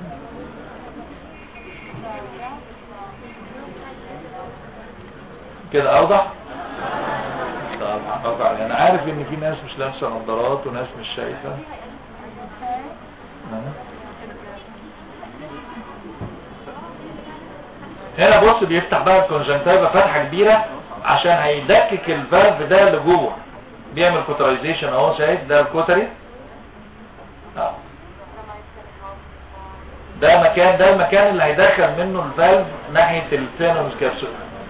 كده أوضح؟ طب هقطع عليه. أنا عارف إن في ناس مش لابسة نظارات وناس مش شايفة أه. هنا بص بيفتح بقى الكونجنتايفا فتحة كبيرة عشان هيدكك الفالف ده اللي جوه بيعمل كوترايزيشن اهو شايف ده الكوتري اه ده مكان ده المكان اللي هيدخل منه الفالف ناحية الفينومز كابسول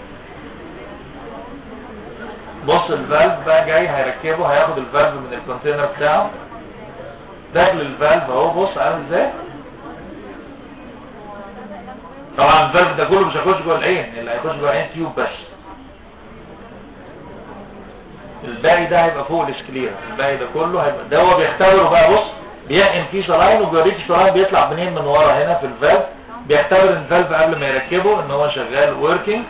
بص الفالف بقى جاي هيركبه هياخد الفالف من الكونتينر بتاعه داخل الفالف اهو بص عامل ازاي طبعا الفالف ده كله مش هيخش جوه العين اللي هيخش جوه العين تيوب بس الباقي ده هيبقى فوق الاسكليرا الباقي ده كله هيبقى ده هو بيختبره بقى بص بيحقن فيه صلاين وبيوريك الصلاين بيطلع منين من ورا هنا في الفالف بيختبر الفالف قبل ما يركبه ان هو شغال وركينج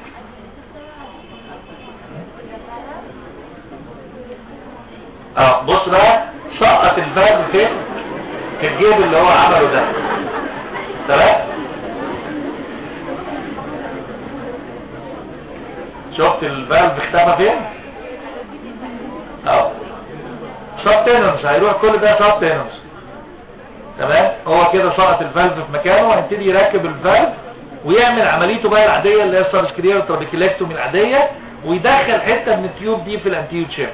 اه بص بقى سقط الفالف فين في الجيب اللي هو عمله ده تمام شفت الفالف اختفى فين اه سب تينونس هيروح كل ده سب تينونس تمام هو كده سقط الفالف في مكانه وهيبتدي يركب الفالف ويعمل عمليته بقى العاديه اللي هي السبسكرير ترابيكيلكتومي العاديه ويدخل حته من التيوب دي في الانتيو تشيب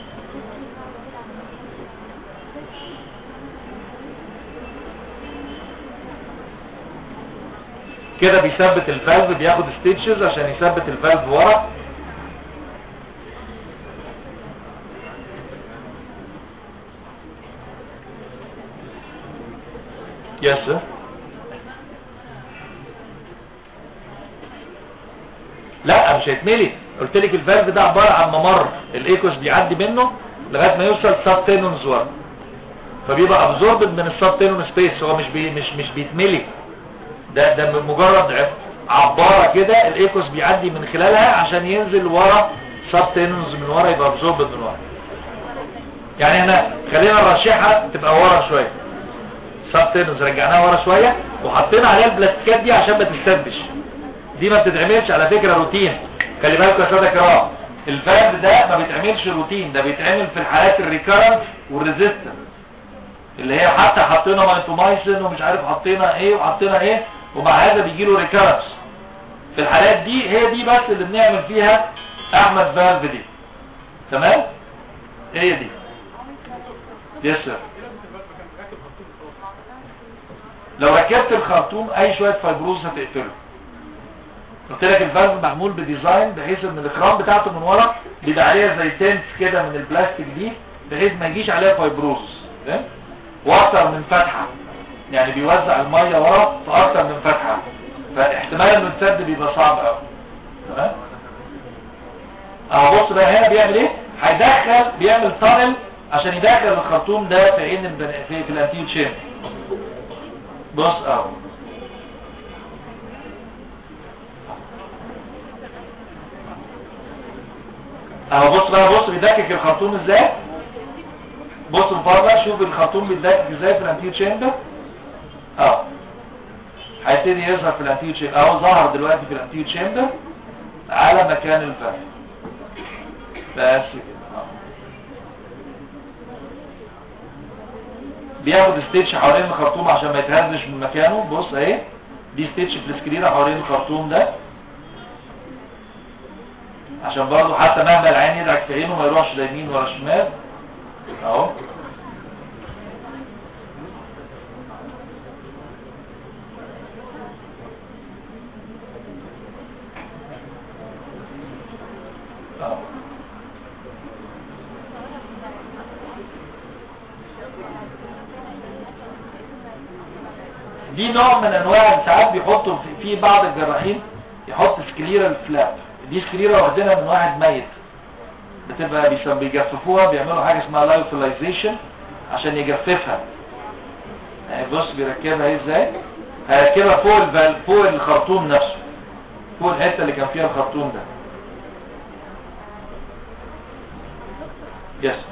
كده بيثبت الفالف بياخد ستيتشز عشان يثبت الفالف ورا يس sir. لا مش هيتملي قلت لك الفالف ده عباره عن ممر الايكوس بيعدي منه لغايه ما يوصل سب تينونز ورا فبيبقى ابزوربد من السب تينون سبيس هو مش بي مش مش بيتملي ده ده مجرد عباره كده الايكوس بيعدي من خلالها عشان ينزل ورا سب تينونز من ورا يبقى ابزوربد من ورا يعني احنا خلينا الرشيحه تبقى ورا شويه سب تيرنز رجعناها ورا شويه وحطينا عليها البلاستيكات دي عشان ما تتسبش دي ما بتتعملش على فكره روتين خلي بالكم يا ساده كرام الفالف ده ما بيتعملش روتين ده بيتعمل في الحالات الريكارنت والريزيستنت اللي هي حتى حطينا مايتومايسين ومش عارف حطينا ايه وحطينا ايه ومع هذا بيجي له ريكارنس في الحالات دي هي دي بس اللي بنعمل فيها احمد فالف دي تمام هي دي يس سير لو ركبت الخرطوم اي شوية فايبروز هتقفله قلت لك الفالف معمول بديزاين بحيث ان الاكرام بتاعته من ورا بيبقى عليها زي تنس كده من البلاستيك دي بحيث ما يجيش عليها فايبروز فاهم واكتر من فتحة يعني بيوزع المية ورا في اكتر من فتحة فاحتمال انه يتسد بيبقى صعب قوي تمام اهو بص بقى هنا بيعمل ايه هيدخل بيعمل تانل عشان يدخل الخرطوم ده في عين البن... في, في الانتيو تشين بص اهو اهو بص بقى بص بيدكك الخرطوم ازاي بص من بره شوف الخرطوم بيدكك ازاي في الانتيو تشامبر اهو هيبتدي يظهر في الانتيو تشامبر اهو ظهر دلوقتي في الانتيو تشامبر على مكان الفرق بس كده اهو بياخد ستيتش حوالين الخرطوم عشان ما يتهزش من مكانه بص اهي دي ستيتش في السكرينه حوالين الخرطوم ده عشان برضه حتى مهما العين يدعك في عينه ما يروحش لا يمين ولا شمال اهو اهو دي نوع من انواع ساعات بيحطوا في- في بعض الجراحين يحط سكليرال فلاب دي سكليرا واخدينها من واحد ميت بتبقى بيسم- بيجففوها بيعملوا حاجه اسمها لايوفيلايزيشن عشان يجففها يعني بص بيركبها ايه ازاي هيركبها فوق الفال فوق الخرطوم نفسه فوق الحته اللي كان فيها الخرطوم ده يس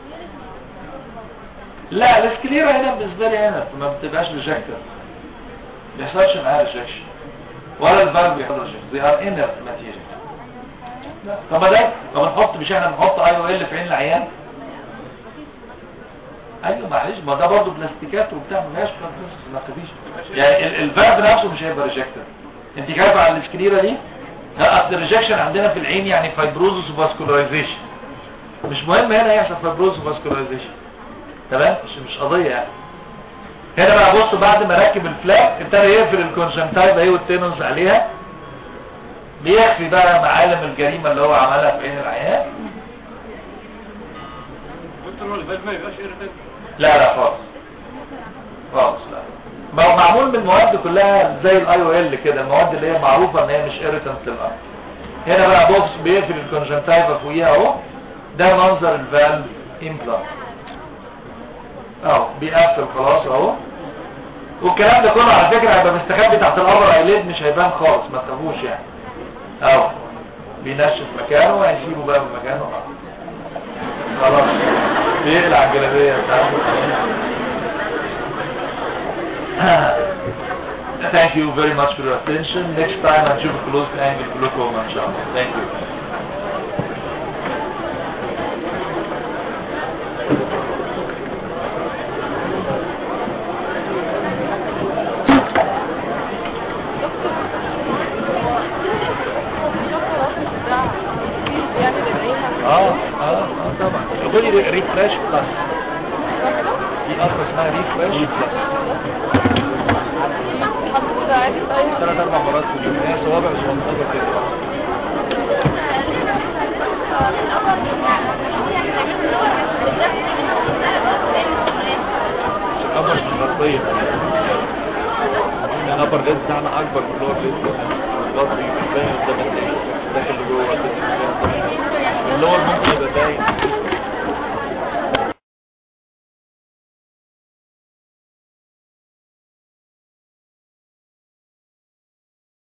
لا السكليرا هنا بالنسبه لي هنا ما بتبقاش ريجكتد ما بيحصلش معاها ريجكشن ولا الفالف بيحصل ريجكشن they are inert material لا طب ما ده طب نحط مش احنا بنحط اي او ال في عين العيان ايوه معلش ما ده برضه بلاستيكات وبتاع ما فيهاش ما تخافيش يعني ال- الفالف نفسه مش هيبقى ريجكتد انت خايفه على السكليرا دي لا اصل الريجكشن عندنا في العين يعني فايبروزس وفاسكولارايزيشن مش مهم هنا يحصل فايبروزس وفاسكولارايزيشن تمام مش مش قضيه يعني هنا بقى بص بعد ما ركب الفلاب ابتدى يقفل الكونجنتايفا ايه والتينونز عليها بيخفي بقى معالم الجريمه اللي هو عملها في عين العيان دكتور هو الفالف ما يبقاش ايريتنت لا لا خالص خالص لا ما هو معمول من المواد كلها زي الاي او ال كده المواد اللي هي معروفه ان هي مش ايريتنت للارض هنا بقى بوكس بيقفل الكونجنتايفا فوقيها اهو ده منظر الفالف امبلانت اهو بيقفل خلاص اهو والكلام ده كله على فكره هيبقى مستخبي تحت الابر ايليد مش هيبان خالص ما تخافوش يعني اهو بينشف مكانه وهيسيبه بقى في مكانه خلاص بيقلع الجلابيه بتاعته Thank you very much for your attention. Next time I'll show a close angle glaucoma inshallah. Thank you. اه اه اه طبعا خدي ريفريش بلس دي اصلا اسمها ريفريش بلس ثلاث اربع مرات في اليوم هي صوابع صغنطه كده الابر مش غطيه الابر ليد بتاعنا اكبر من اللور ليد غطي باين قدام العين داخل لجوه اللور ممكن يبقى باين